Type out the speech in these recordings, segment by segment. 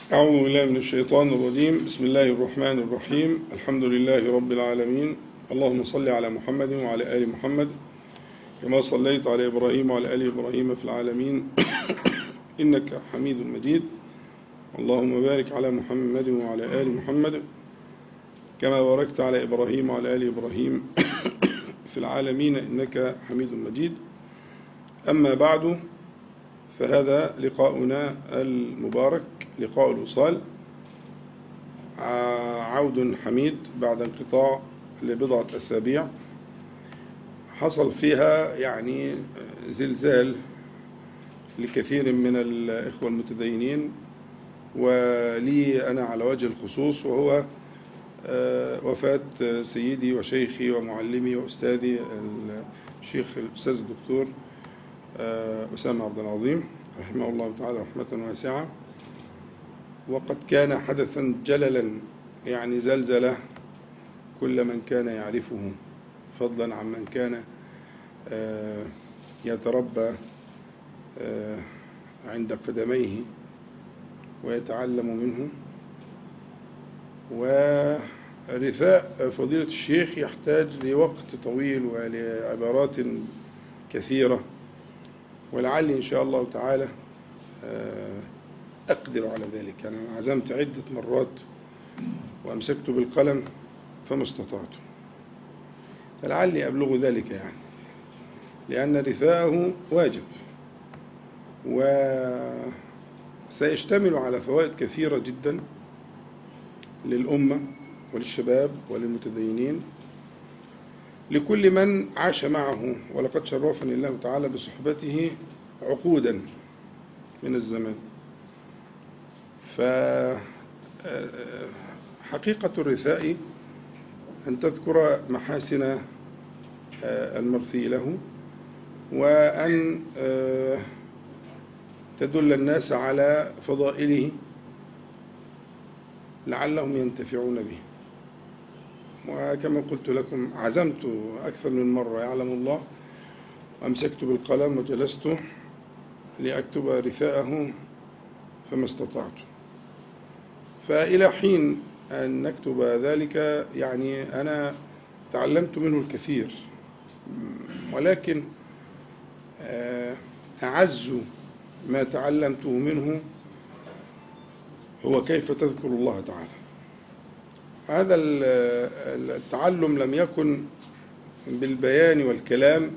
أعوذ بالله من الشيطان الرجيم بسم الله الرحمن الرحيم الحمد لله رب العالمين اللهم صل على محمد وعلى آل محمد كما صليت على إبراهيم وعلى آل إبراهيم في العالمين إنك حميد مجيد اللهم بارك على محمد وعلى آل محمد كما باركت على إبراهيم وعلى آل إبراهيم في العالمين إنك حميد مجيد أما بعد فهذا لقاؤنا المبارك لقاء الوصال عود حميد بعد انقطاع لبضعة أسابيع حصل فيها يعني زلزال لكثير من الإخوة المتدينين ولي أنا على وجه الخصوص وهو وفاة سيدي وشيخي ومعلمي وأستاذي الشيخ الأستاذ الدكتور أسامة عبد العظيم رحمه الله تعالى رحمة واسعة وقد كان حدثا جللا يعني زلزلة كل من كان يعرفه فضلا عن من كان يتربى عند قدميه ويتعلم منه ورثاء فضيلة الشيخ يحتاج لوقت طويل ولعبارات كثيرة ولعلي إن شاء الله تعالى أقدر على ذلك أنا يعني عزمت عدة مرات وأمسكت بالقلم فما استطعت فلعلي أبلغ ذلك يعني لأن رثاءه واجب وسيشتمل على فوائد كثيرة جدا للأمة وللشباب وللمتدينين لكل من عاش معه ولقد شرفني الله تعالى بصحبته عقودا من الزمان فحقيقة الرثاء أن تذكر محاسن المرثي له وأن تدل الناس على فضائله لعلهم ينتفعون به وكما قلت لكم عزمت أكثر من مرة يعلم الله وأمسكت بالقلم وجلست لأكتب رثاءه فما استطعت فإلى حين أن نكتب ذلك يعني أنا تعلمت منه الكثير ولكن أعز ما تعلمته منه هو كيف تذكر الله تعالى هذا التعلم لم يكن بالبيان والكلام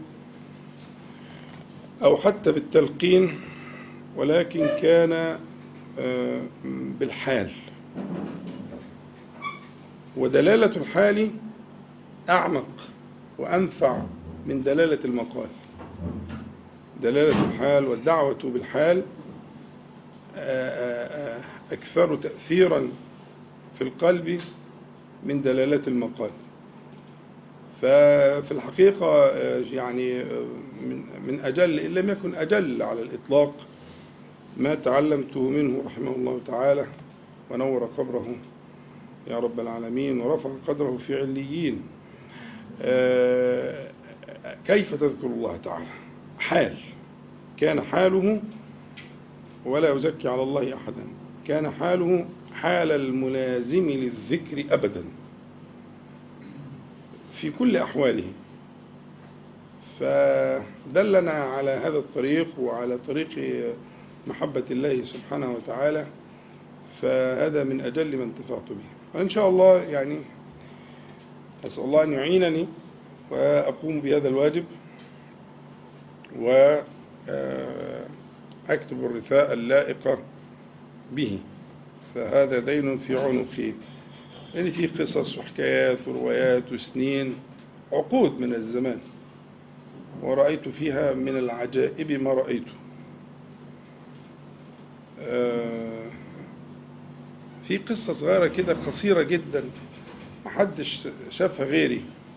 أو حتى بالتلقين ولكن كان بالحال ودلالة الحال أعمق وأنفع من دلالة المقال دلالة الحال والدعوة بالحال أكثر تأثيرا في القلب من دلالات المقال ففي الحقيقة يعني من أجل إن لم يكن أجل على الإطلاق ما تعلمته منه رحمه الله تعالى ونور قبره يا رب العالمين ورفع قدره في عليين كيف تذكر الله تعالى حال كان حاله ولا أزكي على الله أحدا كان حاله حال الملازم للذكر أبدا في كل أحواله فدلنا على هذا الطريق وعلى طريق محبة الله سبحانه وتعالى فهذا من أجل ما انتفعت به وإن شاء الله يعني أسأل الله أن يعينني وأقوم بهذا الواجب وأكتب الرثاء اللائقة به فهذا دين في عنقي يعني في قصص وحكايات وروايات وسنين عقود من الزمان ورأيت فيها من العجائب ما رأيته في قصة صغيرة كده قصيرة جدا محدش شافها غيري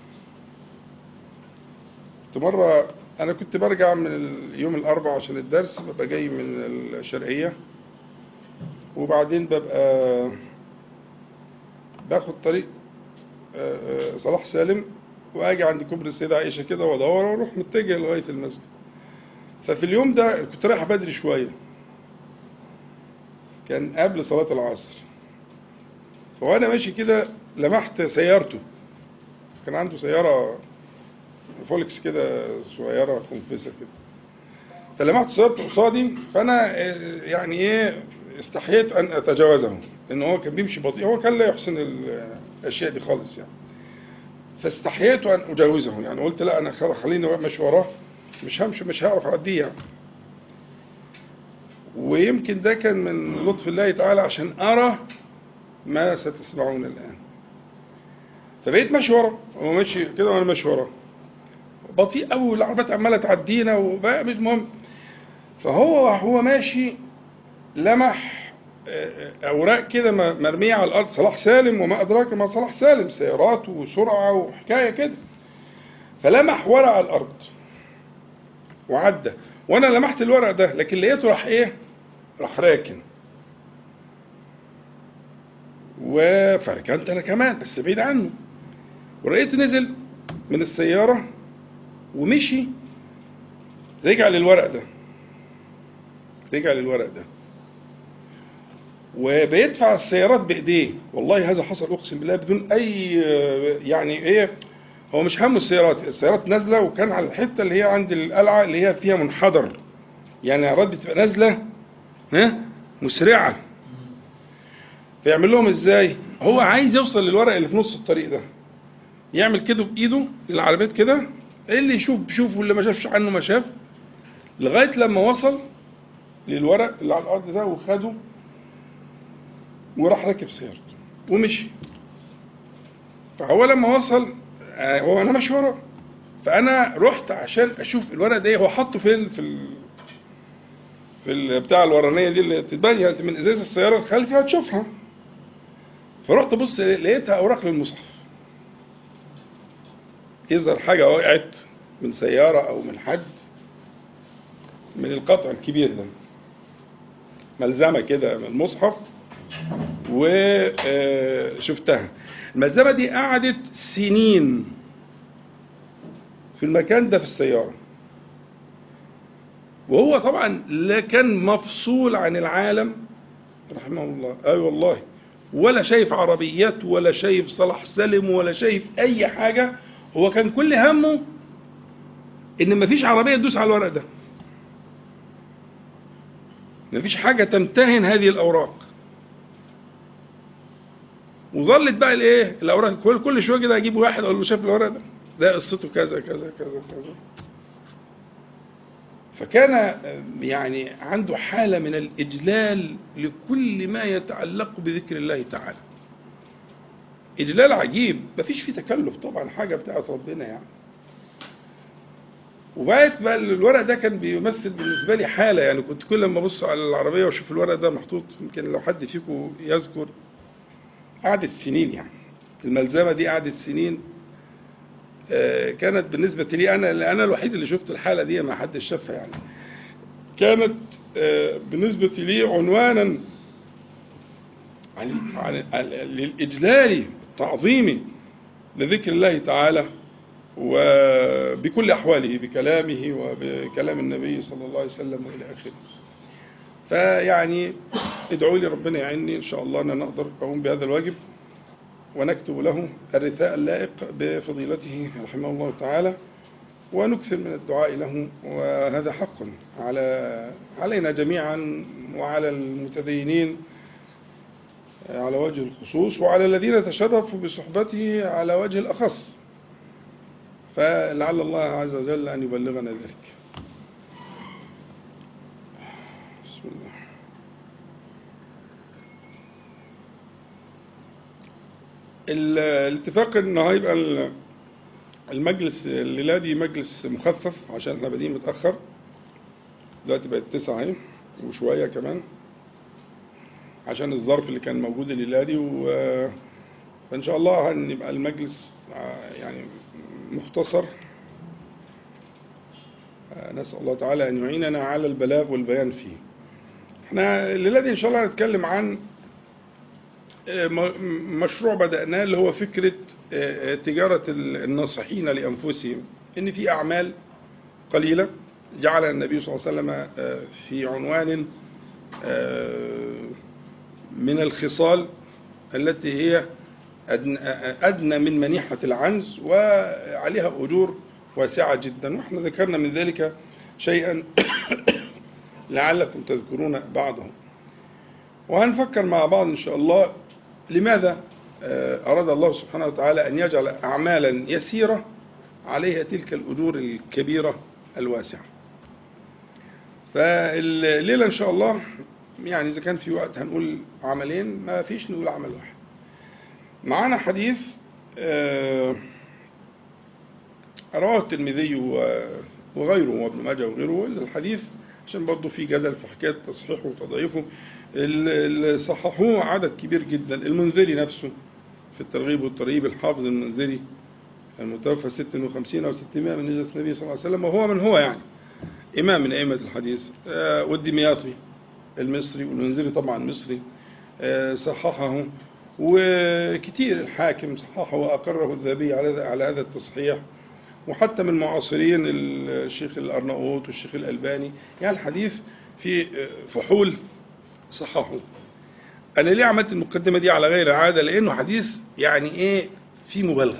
كنت مرة أنا كنت برجع من اليوم الأربع عشان الدرس ببقى جاي من الشرقية وبعدين ببقى باخد طريق صلاح سالم واجي عند كوبري السيدة عائشة كده وادور واروح متجه لغاية المسجد ففي اليوم ده كنت رايح بدري شوية كان قبل صلاة العصر فوانا ماشي كده لمحت سيارته كان عنده سيارة فولكس كده صغيرة خنفسة كده فلمحت سيارته قصادي فانا آه، يعني ايه استحييت ان اتجاوزه لان هو كان بيمشي بطيء هو كان لا يحسن الاشياء دي خالص يعني فاستحييت ان اجاوزه يعني قلت لا انا خل- خليني ماشي وراه مش همشي مش هعرف اعديه يعني ويمكن ده كان من لطف الله تعالى عشان ارى ما ستسمعون الان فبقيت ماشي وراه هو ماشي كده وانا ماشي وراه بطيء قوي والعربيات عماله تعدينا وبقى مش مهم فهو هو ماشي لمح آه، آه، اوراق كده م- مرميه على الارض صلاح سالم وما ادراك ما صلاح سالم سيارات وسرعه وحكايه كده فلمح ورق على الارض وعدى وانا لمحت الورق ده لكن لقيته راح ايه راح راكن وفركنت انا كمان بس بعيد عنه ولقيت نزل من السياره ومشي رجع للورق ده رجع للورق ده وبيدفع السيارات بايديه والله هذا حصل اقسم بالله بدون اي يعني ايه هو مش همه السيارات السيارات نازله وكان على الحته اللي هي عند القلعه اللي هي فيها منحدر يعني العربيات بتبقى نازله ها مسرعه فيعمل لهم ازاي هو عايز يوصل للورق اللي في نص الطريق ده يعمل كده بايده للعربيات كده اللي يشوف بيشوف واللي ما شافش عنه ما شاف لغايه لما وصل للورق اللي على الارض ده وخده وراح راكب سيارته ومشي فهو لما وصل آه، هو انا ماشي وراه فانا رحت عشان اشوف الورق ده إيه، هو حاطه فين في ال... في البتاع الورانيه دي اللي تتبين يعني من ازاز السياره الخلفي هتشوفها فرحت ابص لقيتها اوراق للمصحف يظهر حاجه وقعت من سياره او من حد من القطع الكبير ده ملزمه كده من المصحف وشفتها الملزمه دي قعدت سنين في المكان ده في السياره وهو طبعا لا كان مفصول عن العالم رحمه الله اي أيوة والله ولا شايف عربيات ولا شايف صلاح سالم ولا شايف اي حاجه هو كان كل همه ان مفيش عربيه تدوس على الورق ده مفيش حاجه تمتهن هذه الاوراق وظلت بقى الايه الاوراق كل كل شويه كده اجيب واحد اقول له شايف الورق ده ده قصته كذا كذا كذا كذا فكان يعني عنده حالة من الإجلال لكل ما يتعلق بذكر الله تعالى إجلال عجيب مفيش فيه تكلف طبعا حاجة بتاعت ربنا يعني وبقت بقى الورق ده كان بيمثل بالنسبة لي حالة يعني كنت كل ما أبص على العربية وأشوف الورق ده محطوط يمكن لو حد فيكم يذكر قعدت سنين يعني الملزمة دي قعدت سنين آه، كانت بالنسبة لي أنا أنا الوحيد اللي شفت الحالة دي ما حدش شافها يعني كانت آه، بالنسبة لي عنوانا عن عن عن- للإجلال التعظيمي لذكر الله تعالى وبكل أحواله بكلامه وبكلام النبي صلى الله عليه وسلم وإلى آخره فيعني ادعوا لي ربنا يعيني إن شاء الله أن أنا أقدر أقوم بهذا الواجب ونكتب له الرثاء اللائق بفضيلته رحمه الله تعالى ونكثر من الدعاء له وهذا حق على علينا جميعا وعلى المتدينين على وجه الخصوص وعلى الذين تشرفوا بصحبته على وجه الأخص فلعل الله عز وجل أن يبلغنا ذلك بسم الله ال- الاتفاق ان هيبقى ال- المجلس الليله دي مجلس مخفف عشان احنا بادئين متاخر دلوقتي بقت تسعة اهي وشويه كمان عشان الظرف اللي كان موجود الليله دي و فان شاء الله هنبقى المجلس ع- يعني مختصر آه، نسال الله تعالى ان يعيننا على البلاغ والبيان فيه احنا الليله دي ان شاء الله هنتكلم عن م- مشروع بدأناه اللي هو فكرة آه، آه، تجارة الناصحين لأنفسهم إن في أعمال قليلة جعلها النبي صلى الله عليه وسلم آه، في عنوان آه، من الخصال التي هي أدنى, أدنى من منيحة العنز وعليها أجور واسعة جدا وإحنا ذكرنا من ذلك شيئا لعلكم تذكرون بعضه وهنفكر مع بعض إن شاء الله لماذا أراد الله سبحانه وتعالى أن يجعل أعمالا يسيرة عليها تلك الأجور الكبيرة الواسعة فالليلة إن شاء الله يعني إذا كان في وقت هنقول عملين ما فيش نقول عمل واحد معانا حديث رواه الترمذي وغيره وابن ماجه وغيره الحديث عشان برضه في جدل في حكاية تصحيحه وتضعيفه اللي صححوه عدد كبير جدا المنذري نفسه في الترغيب والترهيب الحافظ المنذري المتوفى 56 أو 600 من هجرة النبي صلى الله عليه وسلم وهو من هو يعني إمام من أئمة الحديث والدمياطي المصري والمنذري طبعا مصري صححه وكتير الحاكم صححه وأقره الذهبي على على هذا التصحيح وحتى من المعاصرين الشيخ الأرناؤوط والشيخ الألباني يعني الحديث في فحول صححه أنا ليه عملت المقدمة دي على غير العادة لأنه حديث يعني إيه في مبالغة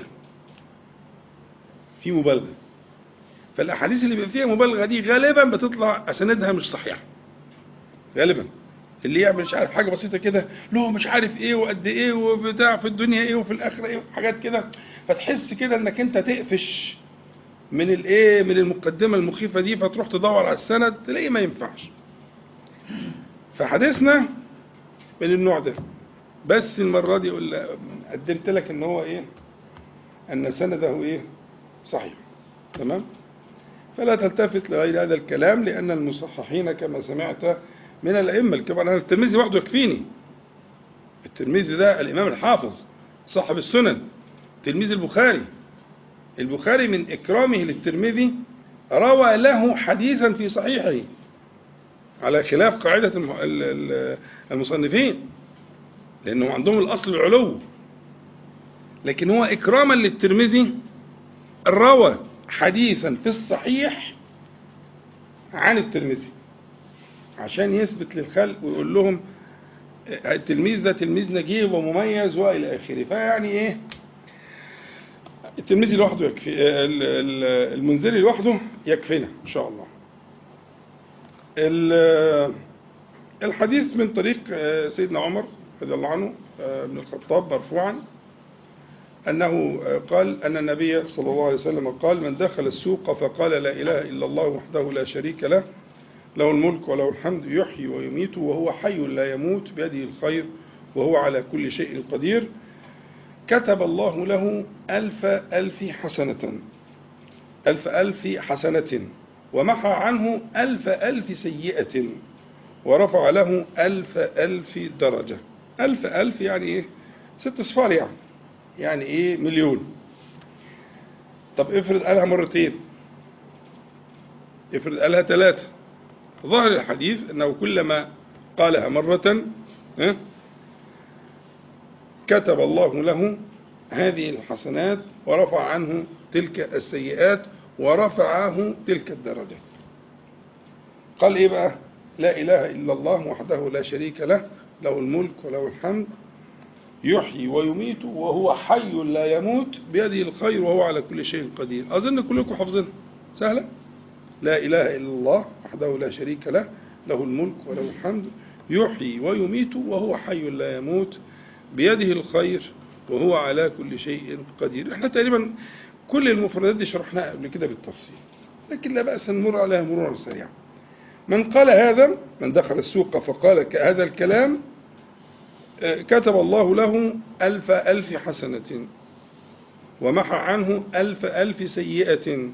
في مبالغة فالأحاديث اللي بيبقى فيها مبالغة دي غالبا بتطلع أسندها مش صحيحة غالبا اللي يعمل مش عارف حاجة بسيطة كده له مش عارف ايه وقد ايه وبتاع في الدنيا ايه وفي الآخرة ايه حاجات كده فتحس كده انك انت تقفش من الايه من المقدمة المخيفة دي فتروح تدور على السند تلاقيه ما ينفعش فحديثنا من النوع ده بس المرة دي قدمت لك ان هو ايه ان سنده ايه صحيح تمام فلا تلتفت لغير هذا الكلام لأن المصححين كما سمعت من الأئمة الكبار أنا الترمذي وحده يكفيني الترمذي ده الإمام الحافظ صاحب السنن تلميذ البخاري البخاري من إكرامه للترمذي روى له حديثا في صحيحه على خلاف قاعدة المصنفين لأنهم عندهم الأصل العلو لكن هو إكراما للترمذي روى حديثا في الصحيح عن الترمذي عشان يثبت للخلق ويقول لهم التلميذ ده تلميذ نجيب ومميز والى اخره فيعني ايه التلميذ لوحده يكفي المنذري لوحده يكفينا ان شاء الله الحديث من طريق سيدنا عمر رضي الله عنه بن الخطاب مرفوعا أنه قال أن النبي صلى الله عليه وسلم قال من دخل السوق فقال لا إله إلا الله وحده لا شريك له له الملك وله الحمد يحيي ويميت وهو حي لا يموت بيده الخير وهو على كل شيء قدير كتب الله له ألف ألف حسنة ألف ألف حسنة ومحى عنه ألف ألف سيئة ورفع له ألف ألف درجة ألف ألف يعني إيه ست صفار يعني يعني إيه مليون طب افرض قالها مرتين افرض قالها ثلاثة ظاهر الحديث أنه كلما قالها مرة كتب الله له هذه الحسنات ورفع عنه تلك السيئات ورفعه تلك الدرجات قال إيه بقى لا إله إلا الله وحده لا شريك له له الملك وله الحمد يحيي ويميت وهو حي لا يموت بيده الخير وهو على كل شيء قدير أظن كلكم حافظين سهلة لا إله إلا الله وحده لا شريك له له الملك وله الحمد يحيي ويميت وهو حي لا يموت بيده الخير وهو على كل شيء قدير احنا تقريبا كل المفردات دي شرحناها قبل كده بالتفصيل لكن لا بأس نمر عليها مرورا سريعا من قال هذا من دخل السوق فقال هذا الكلام كتب الله له ألف ألف حسنة ومحى عنه ألف ألف سيئة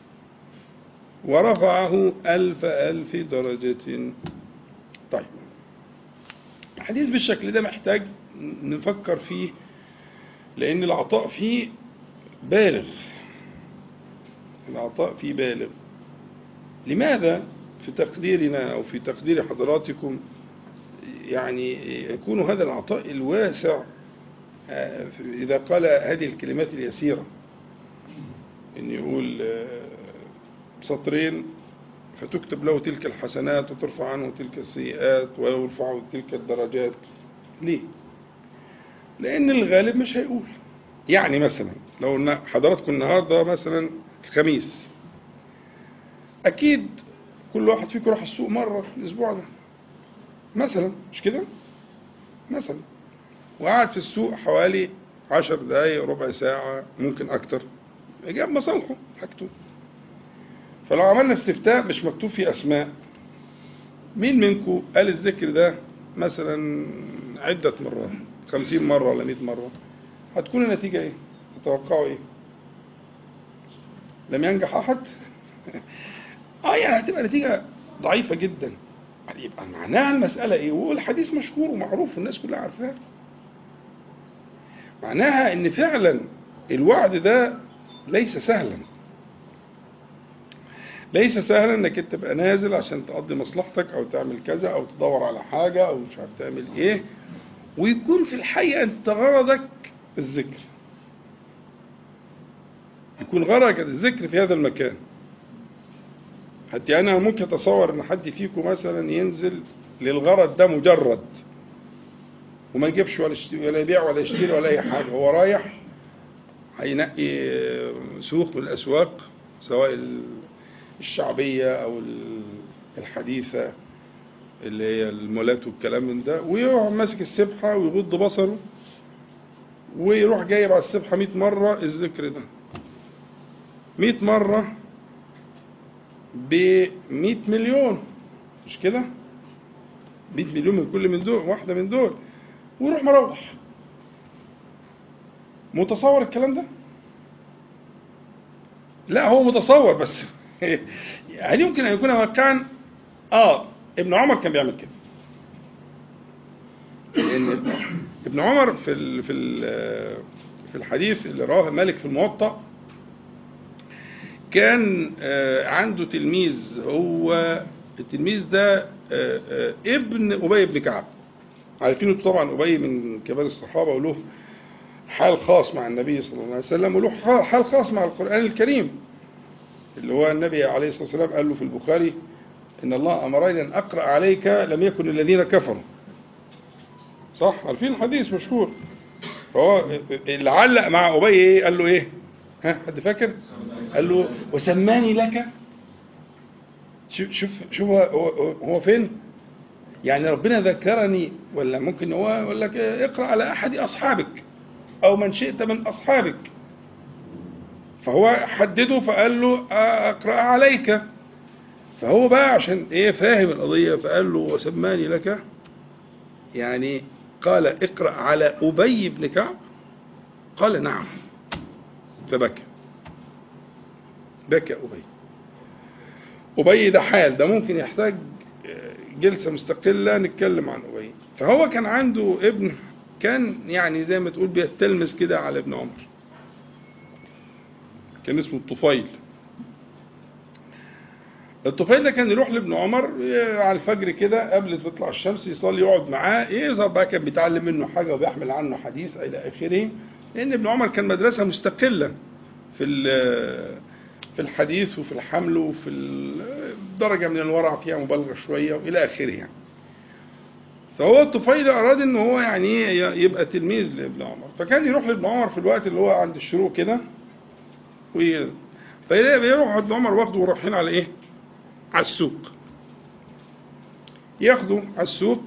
ورفعه ألف ألف درجة طيب الحديث بالشكل ده محتاج نفكر فيه لأن العطاء فيه بالغ العطاء فيه بالغ لماذا في تقديرنا أو في تقدير حضراتكم يعني يكون هذا العطاء الواسع إذا قال هذه الكلمات اليسيرة إن يقول سطرين فتكتب له تلك الحسنات وترفع عنه تلك السيئات ويرفع تلك الدرجات ليه؟ لأن الغالب مش هيقول يعني مثلا لو قلنا حضراتكم النهارده مثلا الخميس أكيد كل واحد فيكم راح السوق مرة في الأسبوع ده مثلا مش كده؟ مثلا وقعد في السوق حوالي عشر دقايق ربع ساعة ممكن أكتر جاب مصالحه حاجته فلو عملنا استفتاء مش مكتوب فيه أسماء مين منكم قال الذكر ده مثلا عدة مرات خمسين مرة ولا مئة مرة هتكون النتيجة ايه تتوقعوا ايه لم ينجح أحد اه يعني هتبقى نتيجة ضعيفة جدا يبقى معناها المسألة ايه والحديث مشهور ومعروف والناس كلها عارفاه معناها ان فعلا الوعد ده ليس سهلا ليس سهلا انك انت تبقى نازل عشان تقضي مصلحتك او تعمل كذا او تدور على حاجه او مش عارف تعمل ايه ويكون في الحقيقه انت غرضك الذكر يكون غرضك الذكر في هذا المكان حتى انا ممكن اتصور ان حد فيكم مثلا ينزل للغرض ده مجرد وما يجيبش ولا يشتري ولا يبيع ولا يشتري ولا اي حاجه هو رايح هينقي سوق من الاسواق سواء الشعبيه او الحديثه اللي هي المولات والكلام من ده ويروح ماسك السبحه ويغض بصره ويروح جايب على السبحه 100 مره الذكر ده 100 مره ب 100 مليون مش كده 100 مليون من كل من دول واحده من دول ويروح مروح متصور الكلام ده لا هو متصور بس هل يمكن ان يكون واقعا اه ابن عمر كان بيعمل كده لان ابن عمر في ال في ال في الحديث اللي رواه مالك في الموطأ كان عنده تلميذ هو التلميذ ده ابن ابي بن كعب عارفين طبعا ابي من كبار الصحابه وله حال خاص مع النبي صلى الله عليه وسلم وله حال خاص مع القران الكريم اللي هو النبي عليه الصلاه والسلام قال له في البخاري ان الله امرني ان اقرا عليك لم يكن الذين كفروا صح عارفين الحديث مشهور فهو اللي علق مع ابي ايه قال له ايه ها حد فاكر قال له وسماني لك شوف شوف شوف هو, هو, هو فين يعني ربنا ذكرني ولا ممكن هو يقول لك اقرا على احد اصحابك او من شئت من اصحابك فهو حدده فقال له اقرا عليك فهو بقى عشان ايه فاهم القضيه فقال له وسماني لك يعني قال اقرا على ابي بن كعب قال نعم فبكى بكى ابي ابي ده حال ده ممكن يحتاج جلسة مستقلة نتكلم عن أبي فهو كان عنده ابن كان يعني زي ما تقول بيتلمس كده على ابن عمر كان اسمه الطفيل الطفيل ده كان يروح لابن عمر على الفجر كده قبل تطلع الشمس يصلي يقعد معاه يظهر بقى كان بيتعلم منه حاجه وبيحمل عنه حديث الى اخره لان ابن عمر كان مدرسه مستقله في في الحديث وفي الحمل وفي درجة من الورع فيها مبالغة شوية وإلى آخره يعني. فهو الطفيل أراد إن هو يعني يبقى تلميذ لابن عمر، فكان يروح لابن عمر في الوقت اللي هو عند الشروق كده وي... فيروح ابن عمر واخده ورايحين على إيه؟ على السوق. ياخده على السوق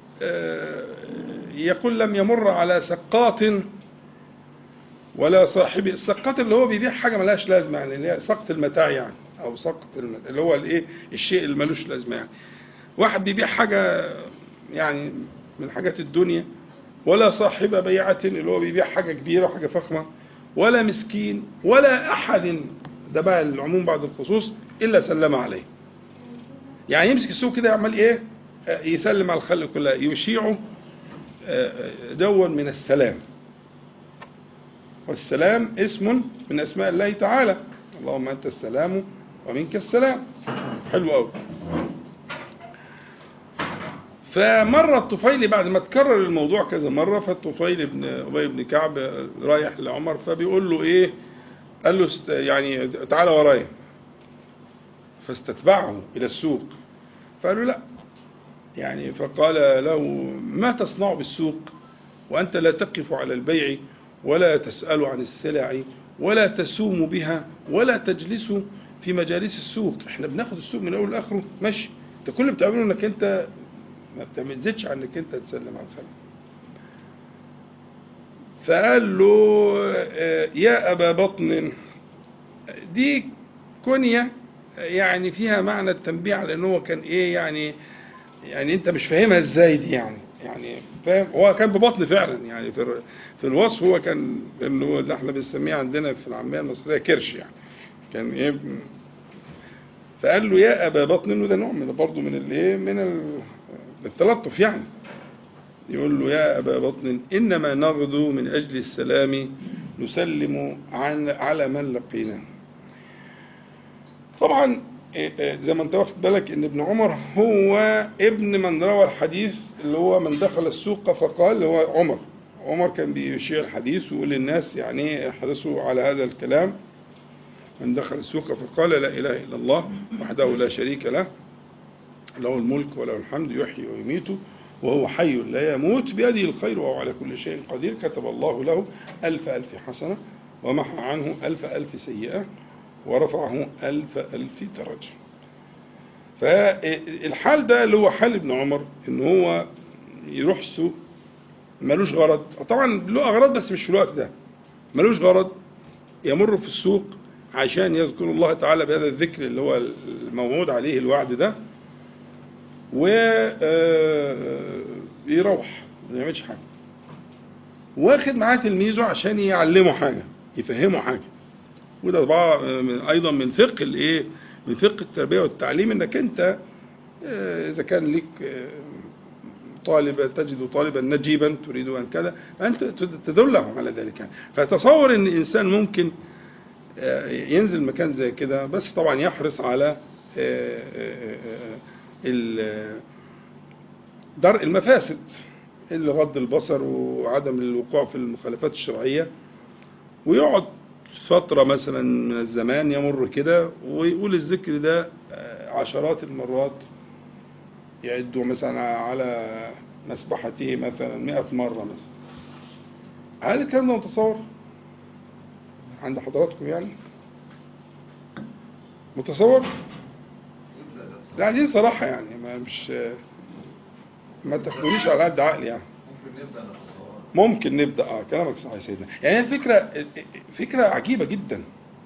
يقول لم يمر على سقاط ولا صاحبي السقاط اللي هو بيبيع حاجه ملهاش لازمه يعني اللي هي سقط المتاع يعني او سقط اللي هو الايه الشيء اللي ملوش لازمه يعني واحد بيبيع حاجه يعني من حاجات الدنيا ولا صاحب بيعة اللي هو بيبيع حاجه كبيره وحاجه فخمه ولا مسكين ولا احد ده بقى العموم بعد الخصوص الا سلم عليه يعني يمسك السوق كده يعمل ايه يسلم على الخلق كلها يشيعه دوا من السلام والسلام اسم من اسماء الله تعالى اللهم انت السلام ومنك السلام حلو قوي فمر الطفيل بعد ما تكرر الموضوع كذا مرة فالطفيل ابن أبي بن كعب رايح لعمر فبيقول له إيه قال له يعني تعالى ورايا فاستتبعه إلى السوق فقال له لا يعني فقال له ما تصنع بالسوق وأنت لا تقف على البيع ولا تسأل عن السلع ولا تسوم بها ولا تجلس في مجالس السوق احنا بناخد السوق من اول لاخره ماشي انت كل اللي بتعمله انك انت ما بتزيدش عن انك انت تسلم على الخلق فقال له آه، يا ابا بطن دي كنيه يعني فيها معنى التنبيه على ان هو كان ايه يعني يعني انت مش فاهمها ازاي دي يعني يعني فاهم هو كان ببطن فعلا يعني في في الوصف هو كان انه اللي احنا بنسميه عندنا في العاميه المصريه كرش يعني كان ايه فقال له يا ابا بطن وده نوع من برضه من الايه من ال- التلطف يعني يقول له يا ابا بطن انما نغدو من اجل السلام نسلم عن على من لقينا طبعا إيه إيه زي ما انت واخد بالك ان ابن عمر هو ابن من روى الحديث اللي هو من دخل السوق فقال اللي هو عمر عمر كان بيشيع الحديث ويقول للناس يعني احرصوا على هذا الكلام من دخل السوق فقال لا اله الا الله وحده لا شريك له له الملك وله الحمد يحيي ويميت وهو حي لا يموت بيده الخير وهو على كل شيء قدير كتب الله له ألف ألف حسنة ومحى عنه ألف ألف سيئة ورفعه ألف ألف درجة فالحال ده اللي هو حال ابن عمر ان هو يروح السوق ملوش غرض طبعا له اغراض بس مش في الوقت ده ملوش غرض يمر في السوق عشان يذكر الله تعالى بهذا الذكر اللي هو الموعود عليه الوعد ده ويروح ما يعملش حاجه واخد معاه تلميذه عشان يعلمه حاجه يفهمه حاجه وده طبعا من- ايضا من فقه الايه من فقه التربيه والتعليم انك انت آه، اذا كان لك آه، طالب تجد طالبا نجيبا تريد ان كذا فانت تدله على ذلك يعني فتصور ان الانسان ممكن آه، ينزل مكان زي كده بس طبعا يحرص على آه، آه، آه، ال- درء المفاسد اللي غض البصر وعدم الوقوع في المخالفات الشرعيه ويقعد فترة مثلا من الزمان يمر كده ويقول الذكر ده آه، عشرات المرات يعد مثلا على مسبحته مثلا مئة مرة مثلا هل الكلام ده متصور؟ عند حضراتكم يعني؟ متصور؟ لا دي صراحة يعني ما مش ما تاخدونيش على قد عقلي يعني ممكن نبدا نتصور ممكن نبدا اه كلامك صح يا سيدنا يعني الفكره فكره عجيبه جدا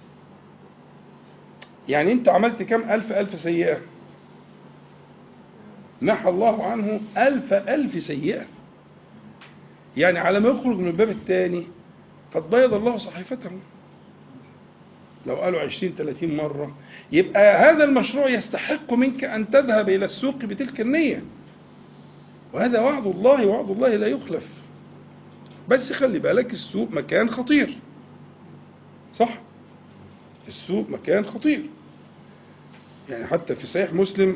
يعني انت عملت كم الف الف سيئه محى الله عنه الف الف سيئه يعني على ما يخرج من الباب الثاني قد بيض الله صحيفته لو قالوا عشرين ثلاثين مرة يبقى هذا المشروع يستحق منك أن تذهب إلى السوق بتلك النية وهذا وعد الله وعد الله لا يخلف بس خلي بالك السوق مكان خطير صح السوق مكان خطير يعني حتى في صحيح مسلم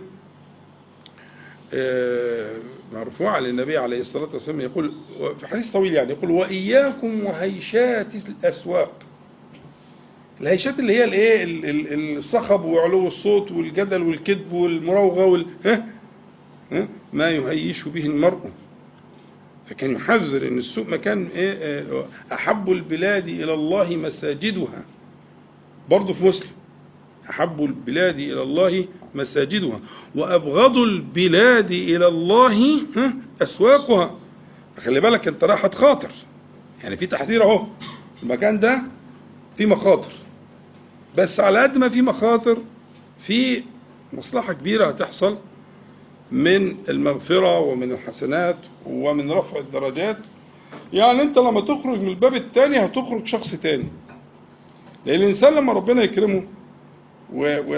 آه، مرفوع للنبي عليه الصلاة والسلام يقول في حديث طويل يعني يقول وإياكم وهيشات الأسواق الهيشات اللي هي الايه ال- ال- الصخب وعلو الصوت والجدل والكذب والمراوغه وال ها ها؟ ما يهيش به المرء فكان يحذر ان السوق مكان ايه آه، احب البلاد الى الله مساجدها برضه في مسلم احب البلاد الى الله مساجدها وابغض البلاد الى الله ها، اسواقها خلي بالك انت رايح هتخاطر يعني في تحذير اهو المكان ده في مخاطر بس على قد ما في مخاطر في مصلحة كبيرة هتحصل من المغفرة ومن الحسنات ومن رفع الدرجات يعني انت لما تخرج من الباب التاني هتخرج شخص تاني لان الانسان لما ربنا يكرمه و, و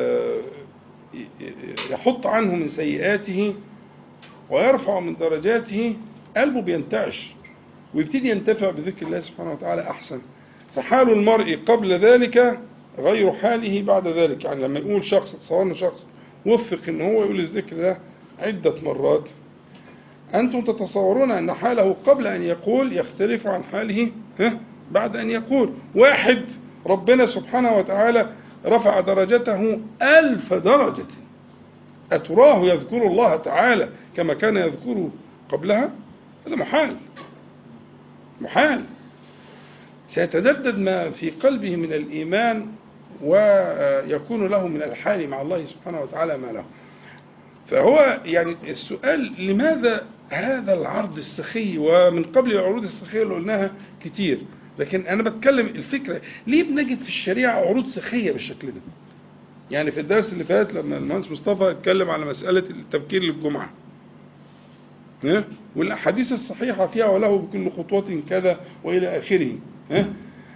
يحط عنه من سيئاته ويرفع من درجاته قلبه بينتعش ويبتدي ينتفع بذكر الله سبحانه وتعالى احسن فحال المرء قبل ذلك غير حاله بعد ذلك يعني لما يقول شخص تصورنا شخص وفق ان هو يقول الذكر ده عدة مرات أنتم تتصورون أن حاله قبل أن يقول يختلف عن حاله ها بعد أن يقول واحد ربنا سبحانه وتعالى رفع درجته ألف درجة أتراه يذكر الله تعالى كما كان يذكره قبلها هذا محال محال سيتجدد ما في قلبه من الإيمان ويكون له من الحال مع الله سبحانه وتعالى ما له فهو يعني السؤال لماذا هذا العرض السخي ومن قبل العروض السخية اللي قلناها كتير لكن أنا بتكلم الفكرة ليه بنجد في الشريعة عروض سخية بالشكل ده يعني في الدرس اللي فات لما المهندس مصطفى اتكلم على مسألة التبكير للجمعة ها؟ والأحاديث الصحيحة فيها وله بكل خطوة كذا وإلى آخره ها؟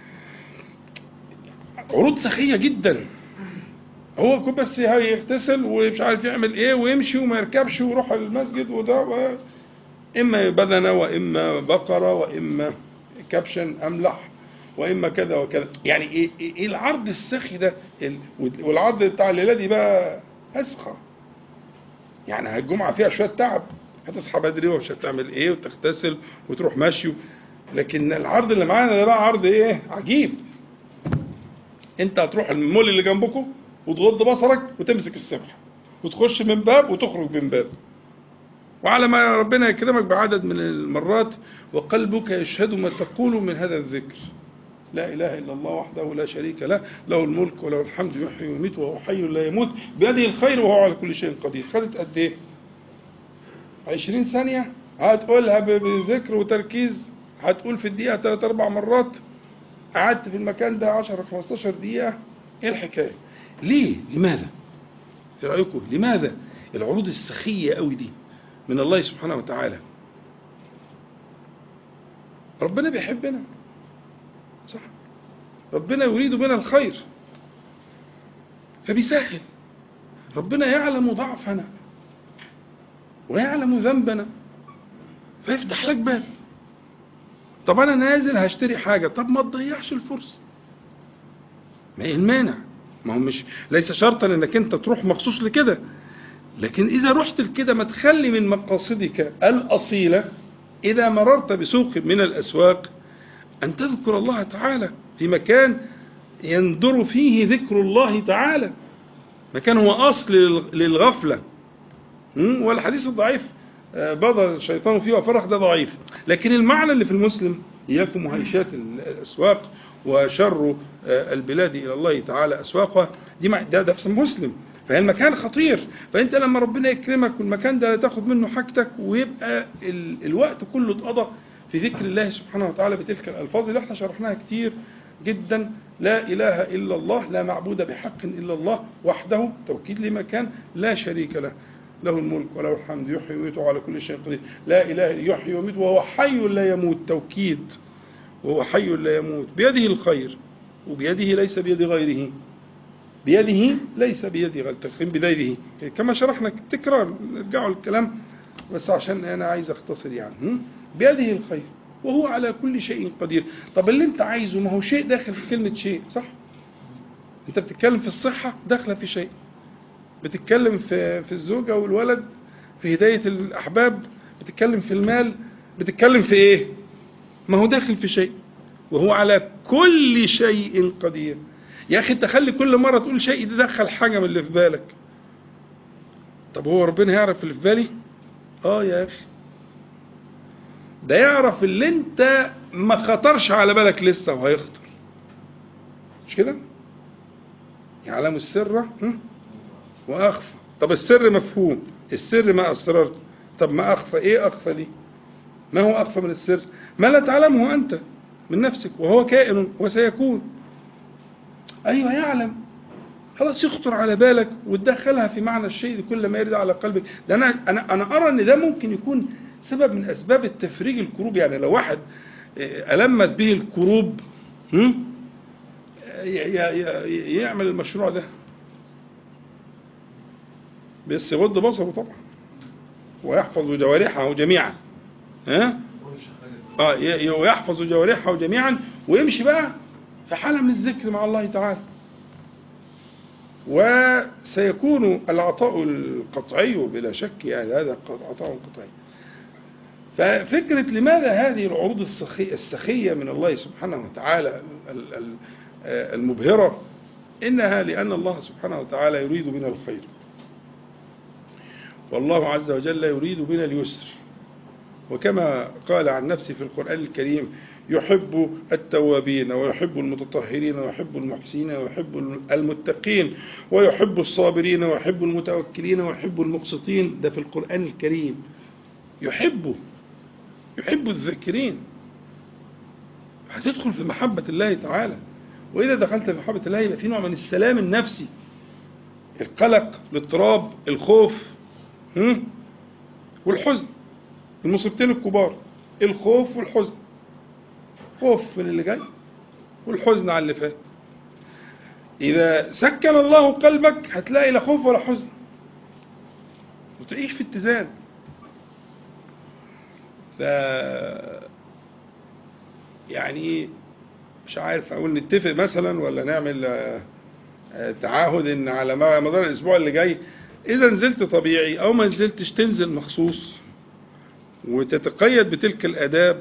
عروض سخية جدا هو كو بس يغتسل ومش عارف يعمل ايه ويمشي وما يركبش ويروح المسجد وده و... اما بدنه واما بقره واما كبشا املح واما كذا وكذا يعني ايه, إيه العرض السخي ده ال- والعرض بتاع الليله دي بقى اسخى يعني الجمعه فيها شويه تعب هتصحى بدري ومش هتعمل ايه وتغتسل وتروح ماشي لكن العرض اللي معانا ده بقى عرض ايه عجيب انت هتروح المول اللي جنبكم وتغض بصرك وتمسك السبحه وتخش من باب وتخرج من باب وعلى ما ربنا يكرمك بعدد من المرات وقلبك يشهد ما تقول من هذا الذكر لا إله إلا الله وحده لا شريك له له الملك وله الحمد يحيي ويميت وهو حي لا يموت بيده الخير وهو على كل شيء قدير خدت قد إيه؟ 20 ثانية هتقولها ب- بذكر وتركيز هتقول في الدقيقة ثلاث أربع مرات قعدت في المكان ده 10 15 دقيقة إيه الحكاية؟ ليه؟ لماذا؟ في رأيكم لماذا العروض السخية قوي دي من الله سبحانه وتعالى ربنا بيحبنا صح ربنا يريد بنا الخير فبيسهل ربنا يعلم ضعفنا ويعلم ذنبنا فيفتح لك باب طب انا نازل هشتري حاجه طب ما تضيعش الفرصه ما ايه المانع ما هو مش ليس شرطا انك انت تروح مخصوص لكده لكن اذا رحت لكده ما تخلي من مقاصدك الاصيله اذا مررت بسوق من الاسواق ان تذكر الله تعالى في مكان يندر فيه ذكر الله تعالى مكان هو اصل للغ- للغفله مم؟ والحديث الضعيف آه، بضى الشيطان فيه وفرح ده ضعيف لكن المعنى اللي في المسلم إياكم وهيشات الأسواق وشر آه، البلاد إلى الله تعالى أسواقها دي مع- ده, ده في مسلم فهي المكان خطير فأنت لما ربنا يكرمك والمكان ده تاخد منه حاجتك ويبقى ال, الوقت كله اتقضى في ذكر الله سبحانه وتعالى بتلك الألفاظ اللي احنا شرحناها كتير جدا لا إله إلا الله لا معبود بحق إلا الله وحده توكيد لمكان لا شريك له له الملك وله الحمد يحيي ويميت وهو على كل شيء قدير لا إله إلا يحيي ويميت وهو حي لا يموت توكيد وهو حي لا يموت بيده الخير وبيده ليس بيد غيره بيده ليس بيد غيره تفهم بيده كما شرحنا تكرار نرجعوا للكلام بس عشان أنا عايز أختصر يعني هم؟ بيده الخير وهو على كل شيء قدير طب اللي انت عايزه ما هو شيء داخل في كلمة شيء صح انت بتتكلم في الصحة داخلة في شيء بتتكلم في في الزوجة والولد في هداية الأحباب بتتكلم في المال بتتكلم في إيه؟ ما هو داخل في شيء وهو على كل شيء قدير يا أخي أنت خلي كل مرة تقول شيء تدخل حاجة من اللي في بالك طب هو ربنا يعرف اللي في بالي؟ آه يا أخي ده يعرف اللي أنت ما خطرش على بالك لسه وهيخطر مش كده؟ يعلم السر هم؟ وأخفى طب السر مفهوم السر ما أسررت طب ما أخفى إيه أخفى دي ما هو أخفى من السر ما لا تعلمه أنت من نفسك وهو كائن وسيكون أيوة يعلم خلاص يخطر على بالك وتدخلها في معنى الشيء كل ما يرد على قلبك ده أنا, أنا, أنا أرى أن ده ممكن يكون سبب من أسباب التفريج الكروب يعني لو واحد آه، ألمت به الكروب هم؟ ي- ي- ي- يعمل المشروع ده بس يغض بصره طبعا ويحفظ جوارحه جميعا ها اه ي- ي- ويحفظ جوارحه جميعا ويمشي بقى في حاله من الذكر مع الله تعالى وسيكون العطاء القطعي بلا شك يعني هذا ق- عطاء قطعي ففكرة لماذا هذه العروض السخي- السخية من الله سبحانه وتعالى ال- ال- آه، المبهرة إنها لأن الله سبحانه وتعالى يريد بنا الخير والله عز وجل يريد بنا اليسر وكما قال عن نفسه في القرآن الكريم يحب التوابين ويحب المتطهرين ويحب المحسنين ويحب المتقين ويحب الصابرين ويحب المتوكلين ويحب المقسطين ده في القرآن الكريم يحبه يحب الذاكرين هتدخل في محبة الله تعالى وإذا دخلت في محبة الله يبقى في نوع من السلام النفسي القلق الاضطراب الخوف هم؟ والحزن المصيبتين الكبار الخوف والحزن خوف من اللي جاي والحزن على اللي فات إذا سكن الله قلبك هتلاقي لا خوف ولا حزن وتعيش في اتزان ف يعني مش عارف اقول نتفق مثلا ولا نعمل آه، آه، تعهد ان على مدار الاسبوع اللي جاي اذا نزلت طبيعي او ما نزلتش تنزل مخصوص وتتقيد بتلك الاداب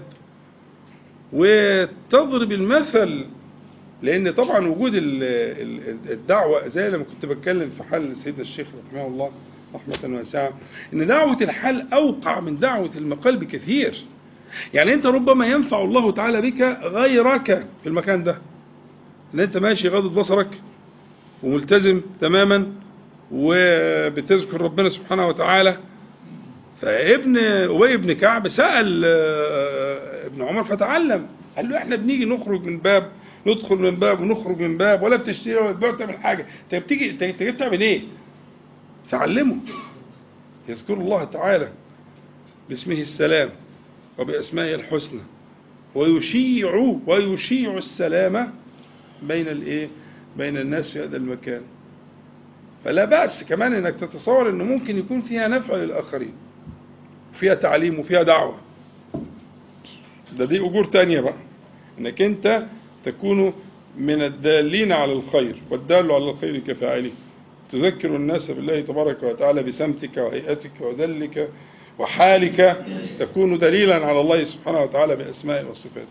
وتضرب المثل لان طبعا وجود ال- ال- الدعوه زي لما كنت بتكلم في حل سيدنا الشيخ رحمه الله رحمه واسعه ان دعوه الحل اوقع من دعوه المقال بكثير يعني انت ربما ينفع الله تعالى بك غيرك في المكان ده ان انت ماشي غاضب بصرك وملتزم تماما وبتذكر ربنا سبحانه وتعالى فابن ابي بن كعب سال آه، ابن عمر فتعلم قال له احنا بنيجي نخرج من باب ندخل من باب ونخرج من باب ولا بتشتري ولا بتبيع ولا بتعمل حاجه انت بتيجي انت أنت جاي بتعمل ايه؟ تعلمه يذكر الله تعالى باسمه السلام وبأسمائه الحسنى ويشيع ويشيع السلام بين الايه بين الناس في هذا المكان فلا بأس كمان انك تتصور انه ممكن يكون فيها نفع للآخرين فيها تعليم وفيها دعوة ده دي أجور تانية بقى انك انت تكون من الدالين على الخير والدال على الخير كفاعله تذكر الناس بالله تبارك وتعالى بسمتك وهيئتك ودلك وحالك تكون دليلا على الله سبحانه وتعالى بأسمائه وصفاته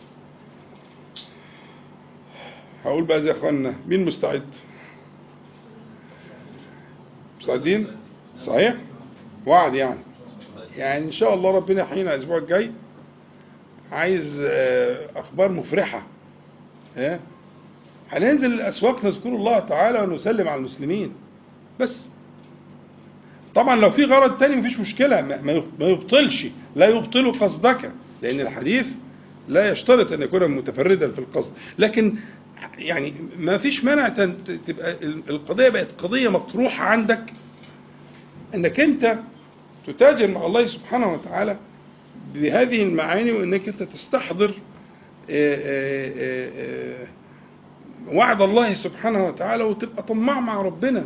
هقول بقى زي اخوانا مين مستعد مستعدين صحيح وعد يعني يعني ان شاء الله ربنا يحيينا الاسبوع الجاي عايز آه، اخبار مفرحه ها هننزل الاسواق نذكر الله تعالى ونسلم على المسلمين بس طبعا لو في غرض تاني مفيش مشكلة ما ما يب- ما يبطلش لا يبطل قصدك لأن الحديث لا يشترط أن يكون متفردا في القصد لكن يعني ما فيش مانع تن- ت- تبقى ال- القضية بقت قضية مطروحة عندك أنك أنت تتاجر مع الله سبحانه وتعالى بهذه المعاني وأنك أنت تستحضر آه، آه، آه، آه، وعد الله سبحانه وتعالى وتبقى طماع مع ربنا